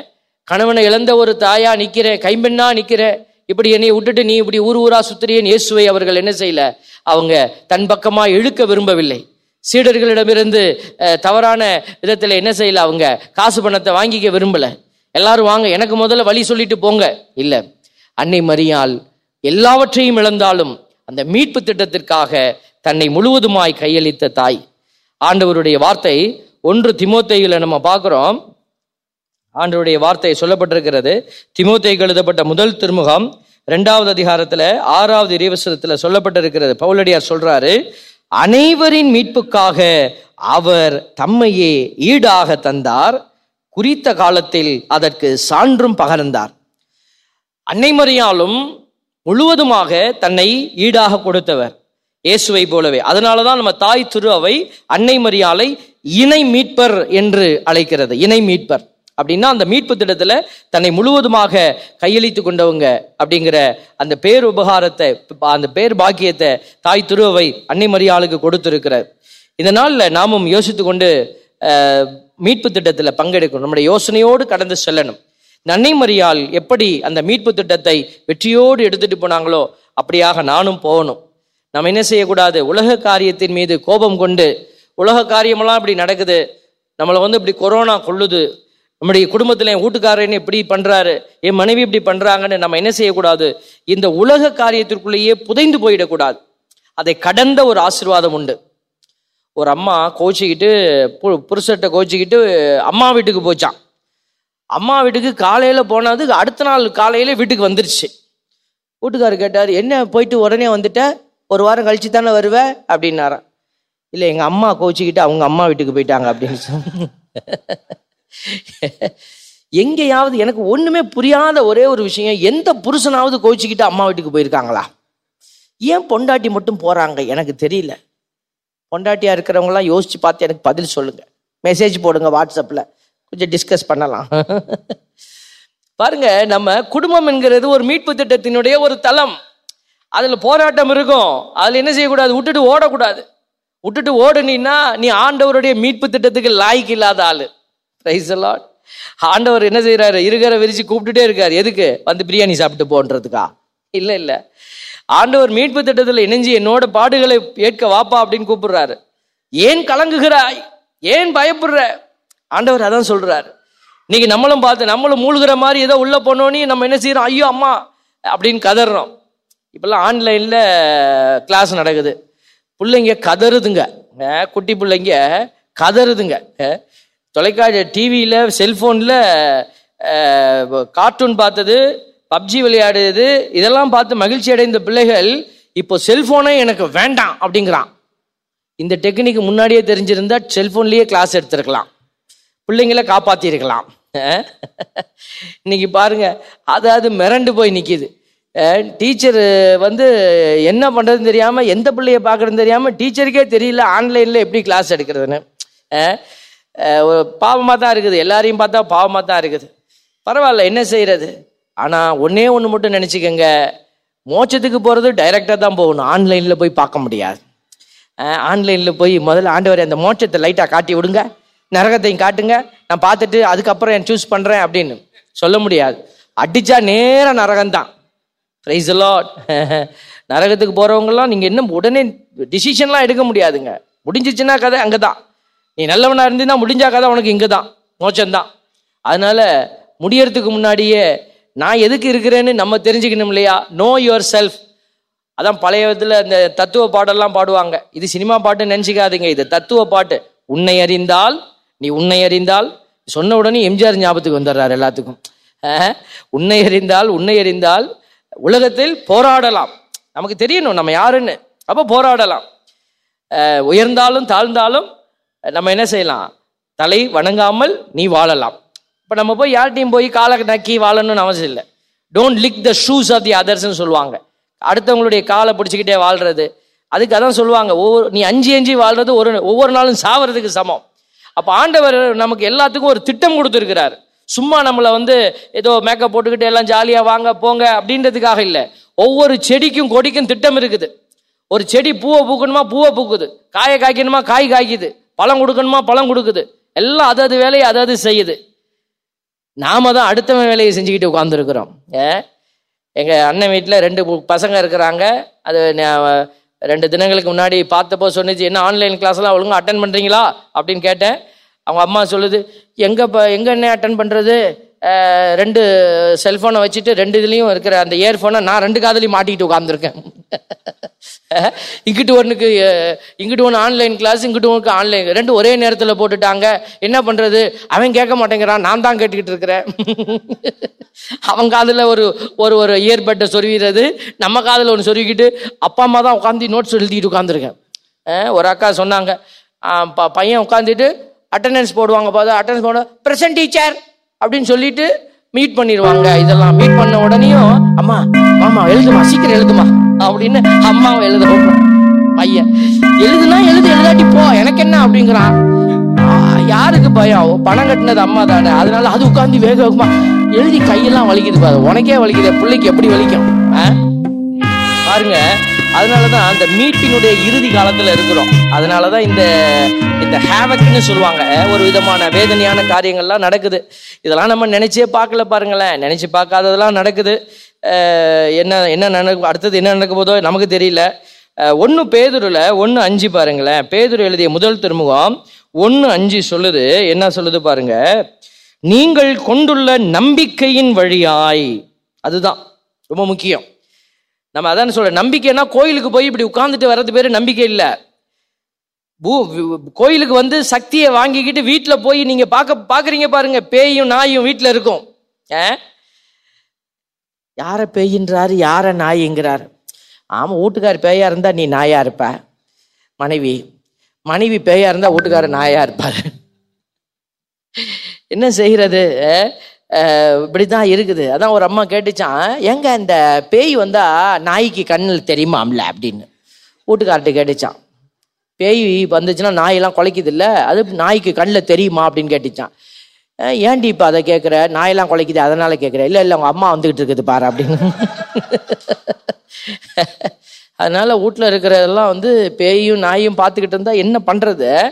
கணவனை இழந்த ஒரு தாயா நிக்கிறேன் கைம்பெண்ணா நிக்கிறேன் இப்படி என்னை விட்டுட்டு நீ இப்படி ஊர் ஊரா சுத்திரியன் இயேசுவை அவர்கள் என்ன செய்யல அவங்க தன் பக்கமா இழுக்க விரும்பவில்லை சீடர்களிடமிருந்து அஹ், தவறான விதத்துல என்ன செய்யல அவங்க காசு பணத்தை வாங்கிக்க விரும்பல எல்லாரும் வாங்க எனக்கு முதல்ல வழி சொல்லிட்டு போங்க இல்ல அன்னை மரியாள் எல்லாவற்றையும் இழந்தாலும் அந்த மீட்பு திட்டத்திற்காக தன்னை முழுவதுமாய் கையளித்த தாய் ஆண்டவருடைய வார்த்தை ஒன்று திமோத்தேயுல நம்ம பார்க்கிறோம் ஆண்டவருடைய வார்த்தை சொல்லப்பட்டிருக்கிறது திமோத்தேயுக்கு எழுதப்பட்ட முதல் திருமுகம் இரண்டாவது அதிகாரத்துல ஆறாவது இறைவசனத்துல சொல்லப்பட்டிருக்கிறது பவுலடியார் சொல்றாரு அனைவரின் மீட்புக்காக அவர் தம்மையே ஈடாக தந்தார் குறித்த காலத்தில் அதற்கு சான்றும் பகர்ந்தார் அன்னை மரியாளும் முழுவதுமாக தன்னை ஈடாக கொடுத்தவர் இயேசுவை போலவே அதனாலதான் நம்ம தாய் திரு அவை அன்னை மரியாளை இணை மீட்பர் என்று அழைக்கிறது இணை மீட்பர் அப்படின்னா அந்த மீட்பு திட்டத்துல தன்னை முழுவதுமாக கையளித்து கொண்டவங்க அப்படிங்கிற அந்த பேர் உபகாரத்தை அந்த பேர் பாக்கியத்தை தாய் திருவை அன்னை மரியாளுக்கு கொடுத்திருக்கிறார் இந்த நாள்ல நாமும் யோசித்து கொண்டு அஹ், மீட்பு திட்டத்துல பங்கெடுக்கணும் நம்முடைய யோசனையோடு கடந்து செல்லணும் நன்னை மரியாள் எப்படி அந்த மீட்பு திட்டத்தை வெற்றியோடு எடுத்துட்டு போனாங்களோ அப்படியாக நானும் போகணும் நம்ம என்ன செய்யக்கூடாது உலக காரியத்தின் மீது கோபம் கொண்டு உலக காரியமெல்லாம் இப்படி நடக்குது நம்மளை வந்து இப்படி கொரோனா கொள்ளுது நம்முடைய குடும்பத்தில் என் வீட்டுக்காரன் இப்படி பண்றாரு என் மனைவி இப்படி பண்றாங்கன்னு நம்ம என்ன செய்யக்கூடாது இந்த உலக காரியத்திற்குள்ளேயே புதைந்து போயிடக்கூடாது அதை கடந்த ஒரு ஆசீர்வாதம் உண்டு ஒரு அம்மா கோச்சிக்கிட்டு பு- புருஷர்கிட்ட கோச்சிக்கிட்டு அம்மா வீட்டுக்கு போச்சான் அம்மா வீட்டுக்கு காலையில போனது அடுத்த நாள் காலையில வீட்டுக்கு வந்துருச்சு வீட்டுக்காரர் கேட்டார் என்ன போயிட்டு உடனே வந்துட்ட ஒரு வாரம் கழிச்சு தானே வருவ அப்படின்னாராம் இல்லை எங்க அம்மா கோச்சிக்கிட்டு அவங்க அம்மா வீட்டுக்கு போயிட்டாங்க அப்படின்னு சொன்ன எங்கேயாவது எனக்கு ஒண்ணுமே புரியாத ஒரே ஒரு விஷயம் எந்த புருஷனாவது கோச்சிக்கிட்டு அம்மா வீட்டுக்கு போயிருக்காங்களா ஏன் பொண்டாட்டி மட்டும் போறாங்க எனக்கு தெரியல பொண்டாட்டியா இருக்கிறவங்களாம் யோசிச்சு பார்த்து எனக்கு பதில் சொல்லுங்க மெசேஜ் போடுங்க வாட்ஸ்அப்ல கொஞ்சம் டிஸ்கஸ் பண்ணலாம் பாருங்க நம்ம குடும்பம் என்கிறது ஒரு மீட்பு திட்டத்தினுடைய ஒரு தளம் அதுல போராட்டம் இருக்கும் அதுல என்ன செய்யக்கூடாது விட்டுட்டு ஓடக்கூடாது விட்டுட்டு ஓடுனீன்னா நீ ஆண்டவருடைய மீட்பு திட்டத்துக்கு லாய்க்கு இல்லாத ஆளு Praise the Lord. ஆண்டவர் என்ன செய்றாரு இருக்கிற விரிச்சு கூப்பிட்டுட்டே இருக்காரு எதுக்கு வந்து பிரியாணி சாப்பிட்டு போன்றதுக்கா இல்ல இல்ல ஆண்டவர் மீட்பு திட்டத்தில் இணைஞ்சு என்னோட பாடுகளை ஏற்க வாப்பா அப்படின்னு கூப்பிடுறாரு ஏன் கலங்குகிறாய் ஏன் பயப்படுற ஆண்டவர் அதான் சொல்றாரு இன்னைக்கு நம்மளும் பார்த்து நம்மளும் மூழ்கிற மாதிரி ஏதோ உள்ள போனோன்னே நம்ம என்ன செய்யறோம் ஐயோ அம்மா அப்படின்னு கதறோம் இப்பெல்லாம் ஆன்லைன்ல கிளாஸ் நடக்குது பிள்ளைங்க கதறுதுங்க அஹ் குட்டி பிள்ளைங்க கதறுதுங்க அஹ் தொலைக்காட்சி டிவியில் செல்ஃபோனில் கார்ட்டூன் பார்த்தது பப்ஜி விளையாடுது இதெல்லாம் பார்த்து மகிழ்ச்சி அடைந்த பிள்ளைகள் இப்போ செல்ஃபோனே எனக்கு வேண்டாம் அப்படிங்கிறான் இந்த டெக்னிக் முன்னாடியே தெரிஞ்சிருந்தா செல்ஃபோன்லேயே கிளாஸ் எடுத்திருக்கலாம் பிள்ளைங்களை காப்பாத்திருக்கலாம் அஹ் இன்னைக்கு பாருங்க அதாவது மிரண்டு போய் நிக்குது டீச்சர் வந்து என்ன பண்றதுன்னு தெரியாம எந்த பிள்ளைய பார்க்கறதுன்னு தெரியாம டீச்சருக்கே தெரியல ஆன்லைன்ல எப்படி கிளாஸ் எடுக்கிறதுன்னு அஹ் அஹ் ஒரு பாவமா தான் இருக்குது எல்லாரையும் பார்த்தா பாவமா தான் இருக்குது பரவாயில்ல என்ன செய்யறது ஆனா ஒன்னே ஒன்று மட்டும் நினைச்சுக்கோங்க மோட்சத்துக்கு போறது டைரக்டா தான் போகணும் ஆன்லைன்ல போய் பார்க்க முடியாது ஆன்லைனில் போய் முதல்ல ஆண்டவர் அந்த மோட்சத்தை லைட்டாக காட்டி விடுங்க நரகத்தையும் காட்டுங்க நான் பார்த்துட்டு அதுக்கப்புறம் என் சூஸ் பண்ணுறேன் அப்படின்னு சொல்ல முடியாது அடிச்சா நேர நரகம்தான் ப்ரைஸ் லாட் நரகத்துக்கு போகிறவங்கலாம் நீங்கள் என்ன உடனே டிசிஷன்லாம் எடுக்க முடியாதுங்க முடிஞ்சிச்சுன்னா கதை அங்கே தான் நீ நல்லவனாக இருந்தீங்கன்னா முடிஞ்சா கதை உனக்கு இங்கே தான் மோச்சம்தான் அதனால முடியறதுக்கு முன்னாடியே நான் எதுக்கு இருக்கிறேன்னு நம்ம தெரிஞ்சுக்கணும் இல்லையா நோ யுவர் செல்ஃப் அதான் பழைய விதத்துல இந்த தத்துவ பாடெல்லாம் பாடுவாங்க இது சினிமா பாட்டு நினைச்சுக்காதீங்க இது தத்துவ பாட்டு உன்னை அறிந்தால் நீ உன்னை அறிந்தால் சொன்ன உடனே எம்ஜிஆர் ஞாபகத்துக்கு வந்துடுறாரு எல்லாத்துக்கும் அஹ், உன்னை அறிந்தால் உன்னை அறிந்தால் உலகத்தில் போராடலாம் நமக்கு தெரியணும் நம்ம யாருன்னு அப்போ போராடலாம் அஹ், உயர்ந்தாலும் தாழ்ந்தாலும் நம்ம என்ன செய்யலாம் தலை வணங்காமல் நீ வாழலாம் இப்போ நம்ம போய் யார்கிட்டையும் போய் காலை நக்கி வாழணும்னு அவசியம் இல்லை don't lick the shoes of the அதர்ஸ்னு சொல்லுவாங்க அடுத்தவங்களுடைய காலை பிடிச்சிக்கிட்டே வாழ்றது அதுக்கு அதான் சொல்லுவாங்க ஒவ்வொரு நீ அஞ்சு அஞ்சு வாழ்றது ஒரு ஒவ்வொரு நாளும் சாவறதுக்கு சமம் அப்போ ஆண்டவர் நமக்கு எல்லாத்துக்கும் ஒரு திட்டம் கொடுத்துருக்கிறார் சும்மா நம்மளை வந்து ஏதோ மேக்கப் போட்டுக்கிட்டு எல்லாம் ஜாலியாக வாங்க போங்க அப்படின்றதுக்காக இல்லை ஒவ்வொரு செடிக்கும் கொடிக்கும் திட்டம் இருக்குது ஒரு செடி பூவை பூக்கணுமா பூவை பூக்குது காயை காய்க்கணுமா காய் காய்க்குது பழம் கொடுக்கணுமா பழம் கொடுக்குது எல்லாம் அதது வேலையை அதது செய்யுது நாம தான் அடுத்தவன் வேலையை செஞ்சுக்கிட்டு உட்காந்துருக்குறோம் ஏ எங்க அண்ணன் வீட்டில் ரெண்டு பு- பசங்க இருக்கிறாங்க அது நான் ரெண்டு தினங்களுக்கு முன்னாடி பார்த்தப்போ சொன்னுச்சு என்ன ஆன்லைன் கிளாஸ்லாம் ஒழுங்கா அட்டன் பண்றீங்களா அப்படின்னு கேட்டேன் அவங்க அம்மா சொல்லுது எங்க ப- எங்க என்ன அட்டன் பண்றது அஹ், ரெண்டு செல்போனை வச்சுட்டு ரெண்டு இதுலயும் இருக்கிற அந்த இயர்ஃபோனை நான் ரெண்டு காதுலையும் மாட்டிக்கிட்டு உட்காந்துருக்கேன் இங்கிட்டு ஒன்றுக்கு இங்கிட்டு ஒன்று ஆன்லைன் கிளாஸ் இங்கிட்டு ஒன்றுக்கு ஆன்லைன் ரெண்டு ஒரே நேரத்தில் போட்டுட்டாங்க என்ன பண்ணுறது அவன் கேட்க மாட்டேங்கிறான் நான் தான் கேட்டுக்கிட்டு இருக்கிறேன் அவன் காதில் ஒரு ஒரு ஒரு இயர்பட்டை சொருவிறது நம்ம காதில் ஒன்று சொருவிக்கிட்டு அப்பா அம்மா தான் உட்காந்து நோட்ஸ் எழுதிட்டு உட்காந்துருக்கேன் ஒரு அக்கா சொன்னாங்க ஆ, ப- பையன் உட்காந்துட்டு அட்டண்டன்ஸ் போடுவாங்க பார்த்தா அட்டண்டன்ஸ் போட ப்ரெசன்ட் டீச்சர் அப்படின்னு சொல்லிட்டு மீட் பண்ணிடுவாங்க இதெல்லாம் மீட் பண்ண உடனேயும் அம்மா மாமா எழுதுமா சீக்கிரம் எழுதுமா அப்படின்னு அம்மாவை எழுத வைப்பேன். பையன் எழுதுனா எழுது எழுதாட்டி போ எனக்கு என்ன அப்படிங்கிறான் ஆ, யாருக்கு பயம் பணம் கட்டினது அம்மா தானே அதனால அது உட்காந்து வேக வேகமா எழுதி கையெல்லாம் வலிக்குது பாரு உனக்கே வலிக்குது பிள்ளைக்கு எப்படி வலிக்கும் ஆ? பாருங்க அதனாலதான் அந்த மீட்பினுடைய இறுதி காலத்துல இருக்கிறோம் அதனாலதான் இந்த இந்த ஹேவக்னு சொல்லுவாங்க ஒரு விதமான வேதனையான காரியங்கள்லாம் நடக்குது இதெல்லாம் நம்ம நினைச்சே பார்க்கல பாருங்களேன் நினைச்சு பார்க்காததெல்லாம் நடக்குது அஹ் என்ன என்ன நடக்கும் அடுத்தது என்ன நடக்க போதோ நமக்கு தெரியல ஒன்று பேதுருல ஒன்று அஞ்சு பாருங்களேன் பேதுரு எழுதிய முதல் திருமுகம் ஒன்று அஞ்சு சொல்லுது என்ன சொல்லுது பாருங்க நீங்கள் கொண்டுள்ள நம்பிக்கையின் வழியாய் அதுதான் ரொம்ப முக்கியம் நம்ம அதான் சொல்ற நம்பிக்கைன்னா கோயிலுக்கு போய் இப்படி உட்கார்ந்துட்டு வர்றது பேரு நம்பிக்கை இல்ல பூ வி- கோயிலுக்கு வந்து சக்தியை வாங்கிக்கிட்டு வீட்டுல போய் நீங்க பார்க்க பாக்குறீங்க பாருங்க பேயும் நாயும் வீட்டுல இருக்கும் ஆ? யார பேயின்றாரு யார நாய்ங்கிறாரு ஆமா வீட்டுக்கார் பேயா இருந்தா நீ நாயா இருப்ப மனைவி மனைவி பேயா இருந்தா வீட்டுக்காரர் நாயா இருப்பாரு என்ன செய்யறது அஹ், அஹ், இப்படிதான் இருக்குது அதான் ஒரு அம்மா கேட்டுச்சான் எங்க இந்த பேய் வந்தா நாய்க்கு கண்ணில் தெரியுமாம்ல அப்படின்னு வீட்டுக்கார்ட்ட கேட்டுச்சான் பேய் வந்துச்சுன்னா நாயெல்லாம் குலைக்குது இல்ல அது நாய்க்கு கண்ணில் தெரியுமா அப்படின்னு கேட்டுச்சான் "அஹ், ஏன்டி இப்போ அதை கேட்குற நாயெல்லாம் குலைக்குது அதனால கேட்குற இல்லை இல்லை உங்க அம்மா வந்துகிட்டு இருக்குது பாரு அப்படின்னு அதனால வீட்டில் இருக்கிறதெல்லாம் வந்து பேயும் நாயும் பார்த்துக்கிட்டு இருந்தா என்ன பண்றது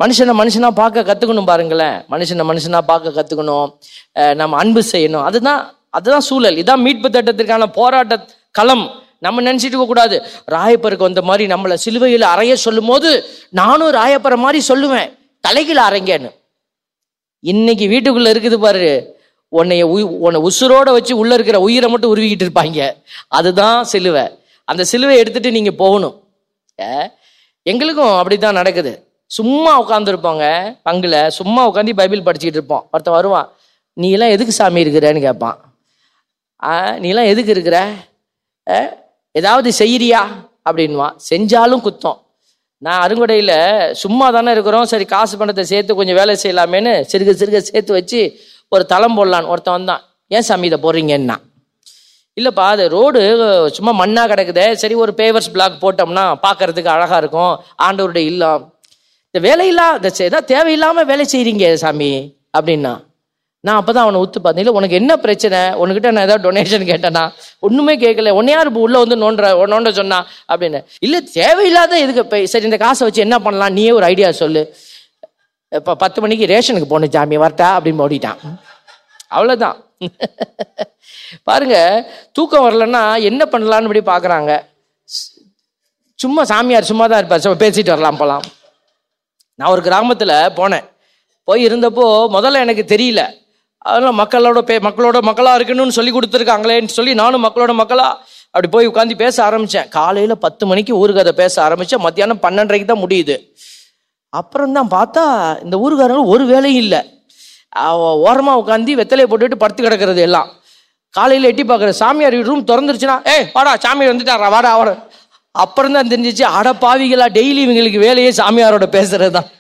மனுஷனை மனுஷனா பார்க்க கத்துக்கணும் பாருங்களேன் மனுஷனை மனுஷனா பார்க்க கத்துக்கணும் அஹ் நம்ம அன்பு செய்யணும் அதுதான் அதுதான் சூழல் இதான் மீட்பு திட்டத்திற்கான போராட்ட களம் நம்ம நினைச்சிட்டு இருக்க கூடாது ராயப்பருக்கு வந்த மாதிரி நம்மளை சிலுவையில் அறைய சொல்லும் போது நானும் ராயப்பரை மாதிரி சொல்லுவேன் தலைகீழ அறைங்கன்னு இன்னைக்கு வீட்டுக்குள்ள இருக்குது பாரு உன்னைய உய்- உன்னை உசுரோட வச்சு உள்ள இருக்கிற உயிரை மட்டும் உருவிக்கிட்டு இருப்பாங்க அதுதான் சிலுவை அந்த சிலுவை எடுத்துட்டு நீங்க போகணும் ஏ, எங்களுக்கும் அப்படித்தான் நடக்குது சும்மா உட்காந்துருப்போங்க பங்குல சும்மா உட்காந்து பைபிள் படிச்சுக்கிட்டு இருப்போம் ஒருத்தன் வருவான் நீ எல்லாம் எதுக்கு சாமி இருக்கிறேன்னு கேட்பான் ஆ நீ எல்லாம் எதுக்கு இருக்கிற ஆ, ஏதாவது செய்யறியா அப்படின்வான் செஞ்சாலும் குத்தம் நான் அருங்கொடையில் சும்மா தானே இருக்கிறோம் சரி காசு பணத்தை சேர்த்து கொஞ்சம் வேலை செய்யலாமேன்னு சிறுக சிறுக சேர்த்து வச்சு ஒரு தளம் போடலான்னு ஒருத்தன் வந்தான் ஏன் சாமி இதை போடுறீங்கன்னா இல்லைப்பா அது ரோடு சும்மா மண்ணாக கிடக்குதே சரி ஒரு பேவர்ஸ் பிளாக் போட்டோம்னா பார்க்கறதுக்கு அழகாக இருக்கும் ஆண்டவருடைய இல்லம் இந்த வேலையில்லா இந்த செ- ஏதாவது தேவையில்லாமல் வேலை செய்கிறீங்க சாமி அப்படின்னா நான் அப்போ தான் அவனை உத்து பார்த்தேன் இல்லை உனக்கு என்ன பிரச்சனை உனக்கிட்ட நான் ஏதாவது டொனேஷன் கேட்டேனா ஒன்றுமே கேட்கல உன்னை யார் இப்போ உள்ளே வந்து நோண்டுற நோண்ட சொன்னா அப்படின்னு இல்லை தேவையில்லாத இதுக்கு இப்போ சரி இந்த காசை வச்சு என்ன பண்ணலாம் நீயே ஒரு ஐடியா சொல்லு இப்போ பத்து மணிக்கு ரேஷனுக்கு போகணும் சாமி வரட்டா அப்படின்னு ஓடிட்டான் அவ்வளோதான் பாருங்க தூக்கம் வரலன்னா என்ன பண்ணலான்னு இப்படி பார்க்குறாங்க சும்மா சாமியார் சும்மா தான் இருப்பார் சும்மா பேசிட்டு வரலாம் போலாம் நான் ஒரு கிராமத்தில் போனேன் போய் இருந்தப்போ முதல்ல எனக்கு தெரியல அதெல்லாம் மக்களோட பே மக்களோட மக்களாக இருக்கணும்னு சொல்லி கொடுத்துருக்காங்களேன்னு சொல்லி நானும் மக்களோட மக்களா அப்படி போய் உட்காந்து பேச ஆரம்பித்தேன் காலையில் பத்து மணிக்கு ஊருக்கதை பேச ஆரம்பித்தேன் மத்தியானம் பன்னெண்டரைக்கு தான் முடியுது அப்புறம் தான் பார்த்தா இந்த ஊருக்காரங்க ஒரு வேலையும் இல்லை ஓரமாக உட்காந்து வெத்தலையை போட்டுட்டு படுத்து கிடக்கிறது எல்லாம் காலையில் எட்டி பார்க்குற சாமியார் ரூம் திறந்துருச்சுன்னா ஏய் வாடா சாமியார் வந்துட்டாரா வாடா அவர அப்புறம் தான் தெரிஞ்சிச்சு அட பாவிகளா டெய்லி இவங்களுக்கு வேலையே சாமியாரோட பேசுறது தான்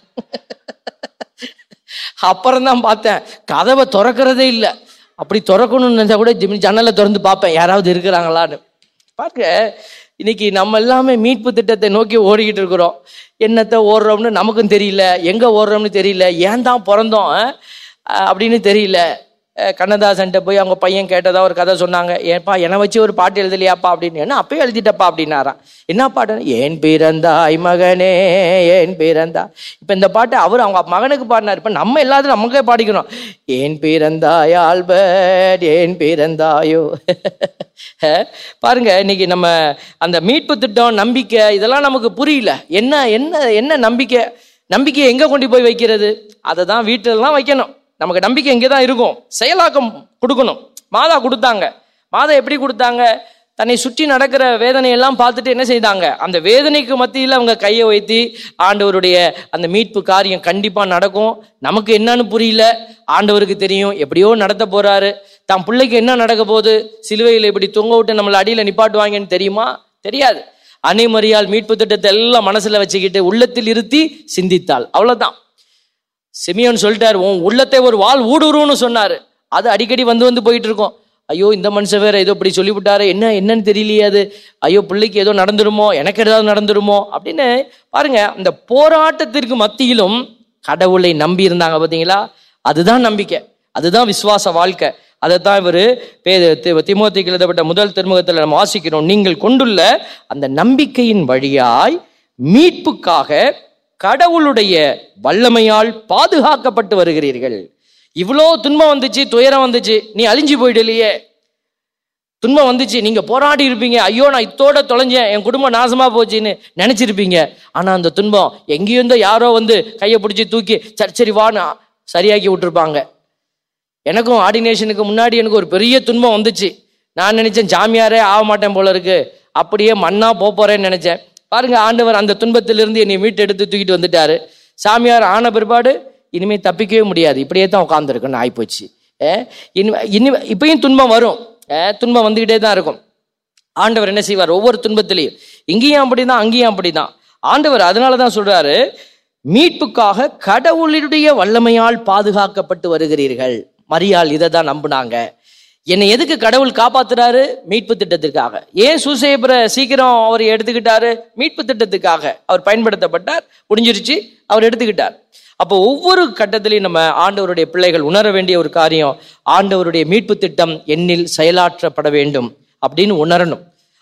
அப்புறம் தான் பார்த்தேன் கதவை திறக்கிறதே இல்லை அப்படி திறக்கணும்னு நினைச்சா கூட ஜிம் ஜன்னலை திறந்து பார்ப்பேன் யாராவது இருக்கிறாங்களான்னு பார்க்க இன்னைக்கு நம்ம எல்லாமே மீட்பு திட்டத்தை நோக்கி ஓடிக்கிட்டு இருக்கிறோம் என்னத்தை ஓடுறோம்னு நமக்கும் தெரியல எங்க ஓடுறோம்னு தெரியல ஏன் தான் பிறந்தோம் அஹ், அப்படின்னு தெரியல அஹ், கண்ணதாசன்ட்ட போய் அவங்க பையன் கேட்டதா ஒரு கதை சொன்னாங்க ஏப்பா என்னை வச்சு ஒரு பாட்டு எழுதலையாப்பா அப்படின்னு என்ன அப்பயே எழுதிட்டப்பா அப்படின்னாராம் என்ன பாட்டு ஏன் பிறந்தாய் மகனே ஏன் பிறந்தா இப்ப இந்த பாட்டு அவர் அவங்க மகனுக்கு பாடினார் இப்ப நம்ம எல்லாத்தையும் நமக்கே பாடிக்கணும் ஏன் பிறந்தாய் ஆல்பர்ட் ஏன் பிறந்தாயோ அஹ், பாருங்க இன்னைக்கு நம்ம அந்த மீட்பு திட்டம் நம்பிக்கை இதெல்லாம் நமக்கு புரியல என்ன என்ன என்ன நம்பிக்கை நம்பிக்கையை எங்க கொண்டு போய் வைக்கிறது அதை தான் வீட்டிலலாம் வைக்கணும் நமக்கு நம்பிக்கை இங்கே தான் இருக்கும் செயலாக்கம் கொடுக்கணும் மாதா கொடுத்தாங்க மாதா எப்படி கொடுத்தாங்க தன்னை சுற்றி நடக்கிற வேதனையெல்லாம் பார்த்துட்டு என்ன செய்தாங்க அந்த வேதனைக்கு மத்தியில் அவங்க கையை வைத்து ஆண்டவருடைய அந்த மீட்பு காரியம் கண்டிப்பாக நடக்கும் நமக்கு என்னன்னு புரியல ஆண்டவருக்கு தெரியும் எப்படியோ நடத்த போறாரு தன் பிள்ளைக்கு என்ன நடக்க போகுது சிலுவையில் இப்படி தொங்க விட்டு நம்மளை அடியில் நிப்பாட்டுவாங்கன்னு தெரியுமா தெரியாது அனைமறியால் மீட்பு திட்டத்தை எல்லாம் மனசுல வச்சுக்கிட்டு உள்ளத்தில் இருத்தி சிந்தித்தாள் அவ்வளவுதான் சிமியோன் சொல்லிட்டாரு உன் உள்ளத்தை ஒரு வாள் ஊடுருன்னு சொன்னாரு அது அடிக்கடி வந்து வந்து போயிட்டு இருக்கும் ஐயோ இந்த மனுஷன் வேற ஏதோ இப்படி சொல்லிவிட்டாரு என்ன என்னன்னு தெரியலையே அது ஐயோ பிள்ளைக்கு ஏதோ நடந்துருமோ எனக்கு ஏதாவது நடந்துருமோ அப்படின்னு பாருங்க அந்த போராட்டத்திற்கு மத்தியிலும் கடவுளை நம்பி இருந்தாங்க பாத்தீங்களா அதுதான் நம்பிக்கை அதுதான் விசுவாச வாழ்க்கை அதைத்தான் இவர் திமுகத்துக்கு எழுதப்பட்ட முதல் திருமுகத்தில் நம்ம வாசிக்கிறோம் நீங்கள் கொண்டுள்ள அந்த நம்பிக்கையின் வழியாய் மீட்புக்காக கடவுளுடைய வல்லமையால் பாதுகாக்கப்பட்டு வருகிறீர்கள் இவ்வளோ துன்பம் வந்துச்சு துயரம் வந்துச்சு நீ அழிஞ்சு போயிடலையே துன்பம் வந்துச்சு நீங்க போராடி இருப்பீங்க ஐயோ நான் இத்தோட தொலைஞ்சேன் என் குடும்பம் நாசமா போச்சுன்னு நினைச்சிருப்பீங்க ஆனா அந்த துன்பம் எங்கேயிருந்தோ யாரோ வந்து கையை பிடிச்சி தூக்கி சரி சரி வான்னு சரியாக்கி விட்டுருப்பாங்க எனக்கும் ஆர்டினேஷனுக்கு முன்னாடி எனக்கு ஒரு பெரிய துன்பம் வந்துச்சு நான் நினைச்சேன் ஜாமியாரே ஆக மாட்டேன் போல இருக்கு அப்படியே மண்ணா போப் போறேன்னு நினைச்சேன் பாருங்க ஆண்டவர் அந்த துன்பத்திலிருந்து என்னை மீட்டு எடுத்து தூக்கிட்டு வந்துட்டாரு சாமியார் ஆன பிற்பாடு இனிமே தப்பிக்கவே முடியாது இப்படியே தான் உட்காந்துருக்கணும் ஆயிப்போச்சு ஏ, இனி இனி இப்பயும் துன்பம் வரும் ஏ, துன்பம் வந்துகிட்டே தான் இருக்கும் ஆண்டவர் என்ன செய்வார் ஒவ்வொரு துன்பத்திலையும் இங்கேயும் அப்படிதான் அங்கேயும் அப்படிதான் ஆண்டவர் அதனால தான் சொல்றாரு மீட்புக்காக கடவுளுடைய வல்லமையால் பாதுகாக்கப்பட்டு வருகிறீர்கள் மரியாள் இதை தான் நம்புனாங்க என்னை எதுக்கு கடவுள் காப்பாத்துறாரு மீட்பு திட்டத்திற்காக ஏன் சூசேபரை சீக்கிரம் அவர் எடுத்துக்கிட்டாரு மீட்பு திட்டத்துக்காக அவர் பயன்படுத்தப்பட்டார் முடிஞ்சிருச்சு அவர் எடுத்துக்கிட்டார் அப்போ ஒவ்வொரு கட்டத்திலையும் நம்ம ஆண்டவருடைய பிள்ளைகள் உணர வேண்டிய ஒரு காரியம் ஆண்டவருடைய மீட்பு திட்டம் என்னில் செயலாற்றப்பட வேண்டும் அப்படின்னு உணரணும்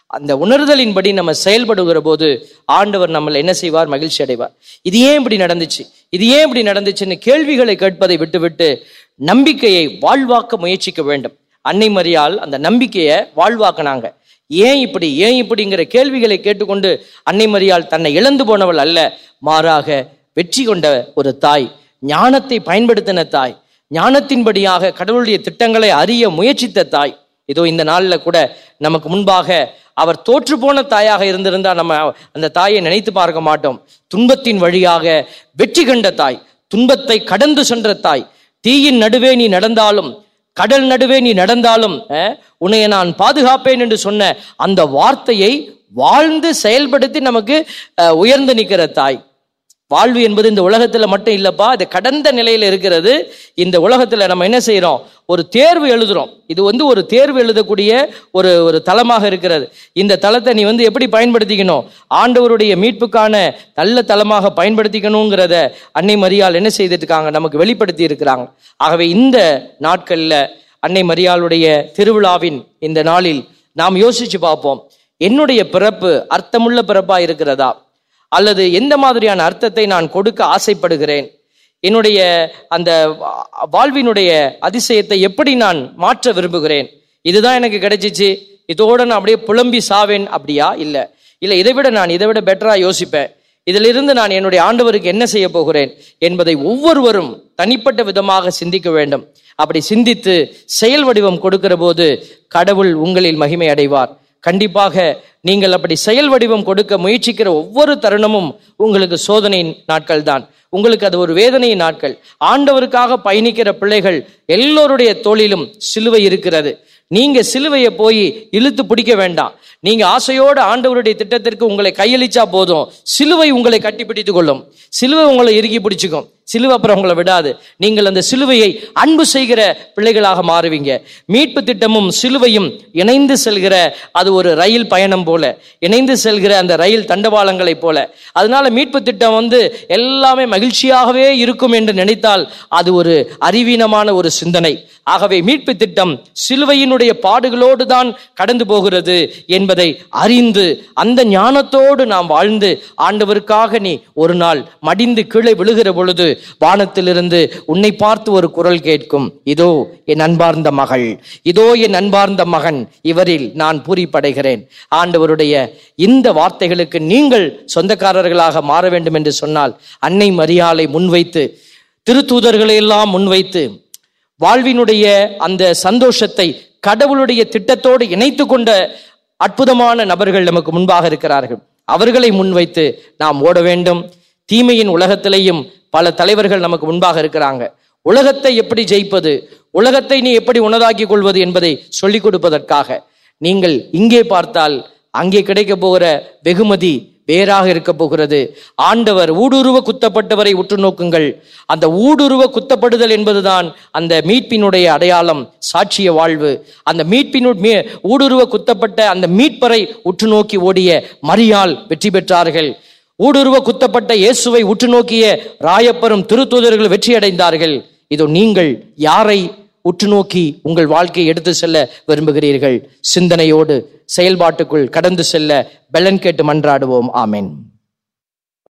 அந்த உணர்தலின்படி நம்ம செயல்படுகிற போது ஆண்டவர் நம்மளை என்ன செய்வார் மகிழ்ச்சி அடைவார் இது ஏன் இப்படி நடந்துச்சு இது ஏன் இப்படி நடந்துச்சுன்னு கேள்விகளை கேட்பதை விட்டுவிட்டு நம்பிக்கையை வாழ்வாக்க முயற்சிக்க வேண்டும் அன்னை மரியாள் அந்த நம்பிக்கையை வாழ்வாக்குனாங்க ஏன் இப்படி ஏன் இப்படிங்கிற கேள்விகளை கேட்டுக்கொண்டு அன்னை மரியாள் தன்னை இழந்து போனவள் அல்ல மாறாக வெற்றி கொண்ட ஒரு தாய் ஞானத்தை பயன்படுத்தின தாய் ஞானத்தின்படியாக கடவுளுடைய திட்டங்களை அறிய முயற்சித்த தாய் இதோ இந்த நாள்ல கூட நமக்கு முன்பாக அவர் தோற்று போன தாயாக இருந்திருந்தா நம்ம அந்த தாயை நினைத்து பார்க்க மாட்டோம் துன்பத்தின் வழியாக வெற்றி கண்ட தாய் துன்பத்தை கடந்து சென்ற தாய் தீயின் நடுவே நீ நடந்தாலும் கடல் நடுவே நீ நடந்தாலும் அஹ், உன்னை நான் பாதுகாப்பேன் என்று சொன்ன அந்த வார்த்தையை வாழ்ந்து செயல்படுத்தி நமக்கு அஹ், உயர்ந்து நிற்கிற தாய் வாழ்வு என்பது இந்த உலகத்துல மட்டும் இல்லப்பா இது கடந்த நிலையில இருக்கிறது இந்த உலகத்துல நம்ம என்ன செய்றோம் ஒரு தேர்வு எழுதுறோம் இது வந்து ஒரு தேர்வு எழுதக்கூடிய ஒரு ஒரு தளமாக இருக்கிறது இந்த தளத்தை நீ வந்து எப்படி பயன்படுத்திக்கணும் ஆண்டவருடைய மீட்புக்கான நல்ல தளமாக பயன்படுத்திக்கணுங்கிறத அன்னை மரியாள் என்ன செய்துட்டு இருக்காங்க நமக்கு வெளிப்படுத்தி இருக்கிறாங்க ஆகவே இந்த நாட்கள்ல அன்னை மரியாளுடைய திருவிழாவின் இந்த நாளில் நாம் யோசிச்சு பார்ப்போம் என்னுடைய பிறப்பு அர்த்தமுள்ள பிறப்பா இருக்கிறதா அல்லது எந்த மாதிரியான அர்த்தத்தை நான் கொடுக்க ஆசைப்படுகிறேன் என்னுடைய அந்த வா- வாழ்வினுடைய அதிசயத்தை எப்படி நான் மாற்ற விரும்புகிறேன் இதுதான் எனக்கு கிடைச்சிச்சு இதோட நான் அப்படியே புலம்பி சாவேன் அப்படியா இல்ல இல்ல இதை விட நான் இதை விட பெட்டரா யோசிப்பேன் இதிலிருந்து நான் என்னுடைய ஆண்டவருக்கு என்ன செய்ய போகிறேன் என்பதை ஒவ்வொருவரும் தனிப்பட்ட விதமாக சிந்திக்க வேண்டும் அப்படி சிந்தித்து செயல் வடிவம் கொடுக்கிற போது கடவுள் உங்களில் மகிமை அடைவார் கண்டிப்பாக நீங்கள் அப்படி செயல் வடிவம் கொடுக்க முயற்சிக்கிற ஒவ்வொரு தருணமும் உங்களுக்கு சோதனை நாட்கள் தான் உங்களுக்கு அது ஒரு வேதனை நாட்கள் ஆண்டவருக்காக பயணிக்கிற பிள்ளைகள் எல்லோருடைய தோளிலும் சிலுவை இருக்கிறது நீங்க சிலுவையை போய் இழுத்து பிடிக்க வேண்டாம் நீங்க ஆசையோடு ஆண்டவருடைய திட்டத்திற்கு உங்களை கையளிச்சா போதும் சிலுவை உங்களை கட்டி பிடித்துக் கொள்ளும் சிலுவை உங்களை இறுக்கி பிடிச்சுக்கும் சிலுவை அப்புறம் உங்களை விடாது நீங்கள் அந்த சிலுவையை அன்பு செய்கிற பிள்ளைகளாக மாறுவீங்க மீட்பு திட்டமும் சிலுவையும் இணைந்து செல்கிற அது ஒரு ரயில் பயணம் போல இணைந்து செல்கிற அந்த ரயில் தண்டவாளங்களைப் போல அதனால மீட்பு திட்டம் வந்து எல்லாமே மகிழ்ச்சியாகவே இருக்கும் என்று நினைத்தால் அது ஒரு அறிவீனமான ஒரு சிந்தனை ஆகவே மீட்பு திட்டம் சிலுவையினுடைய பாடுகளோடு தான் கடந்து போகிறது என்பதை அறிந்து அந்த ஞானத்தோடு நாம் வாழ்ந்து ஆண்டவருக்காக நீ ஒரு நாள் மடிந்து கீழே விழுகிற பொழுது வானத்திலிருந்து உன்னை பார்த்து ஒரு குரல் கேட்கும் இதோ என் அன்பார்ந்த மகள் இதோ என் அன்பார்ந்த மகன் இவரில் நான் பூரிப்படைகிறேன் ஆண்டவருடைய இந்த வார்த்தைகளுக்கு நீங்கள் சொந்தக்காரர்களாக மாற வேண்டும் என்று சொன்னால் அன்னை மரியாளை முன்வைத்து திருத்தூதர்களை எல்லாம் முன்வைத்து வாழ்வினுடைய அந்த சந்தோஷத்தை கடவுளுடைய திட்டத்தோடு இணைத்து கொண்ட அற்புதமான நபர்கள் நமக்கு முன்பாக இருக்கிறார்கள் அவர்களை முன்வைத்து நாம் ஓட வேண்டும் தீமையின் உலகத்திலேயும் பல தலைவர்கள் நமக்கு முன்பாக இருக்கிறாங்க உலகத்தை எப்படி ஜெயிப்பது உலகத்தை நீ எப்படி உணதாக்கிக் கொள்வது என்பதை சொல்லிக் கொடுப்பதற்காக நீங்கள் இங்கே பார்த்தால் அங்கே கிடைக்க போகிற வெகுமதி வேறாக இருக்க போகிறது ஆண்டவர் ஊடுருவ குத்தப்பட்டவரை உற்று நோக்குங்கள் அந்த ஊடுருவ குத்தப்படுதல் என்பதுதான் அந்த மீட்பினுடைய அடையாளம் சாட்சிய வாழ்வு அந்த மீட்பினு மீ- ஊடுருவ குத்தப்பட்ட அந்த மீட்பரை உற்று நோக்கி ஓடிய மரியாள் வெற்றி பெற்றார்கள் ஊடுருவ குத்தப்பட்ட இயேசுவை உற்று நோக்கிய ராயப்பரும் திருத்தூதர்கள் வெற்றி அடைந்தார்கள் இதோ நீங்கள் யாரை உற்று நோக்கி உங்கள் வாழ்க்கையை எடுத்து செல்ல விரும்புகிறீர்கள் சிந்தனையோடு செயல்பாட்டுக்குள் கடந்து செல்ல பெலன் கேட்டு மன்றாடுவோம் ஆமென்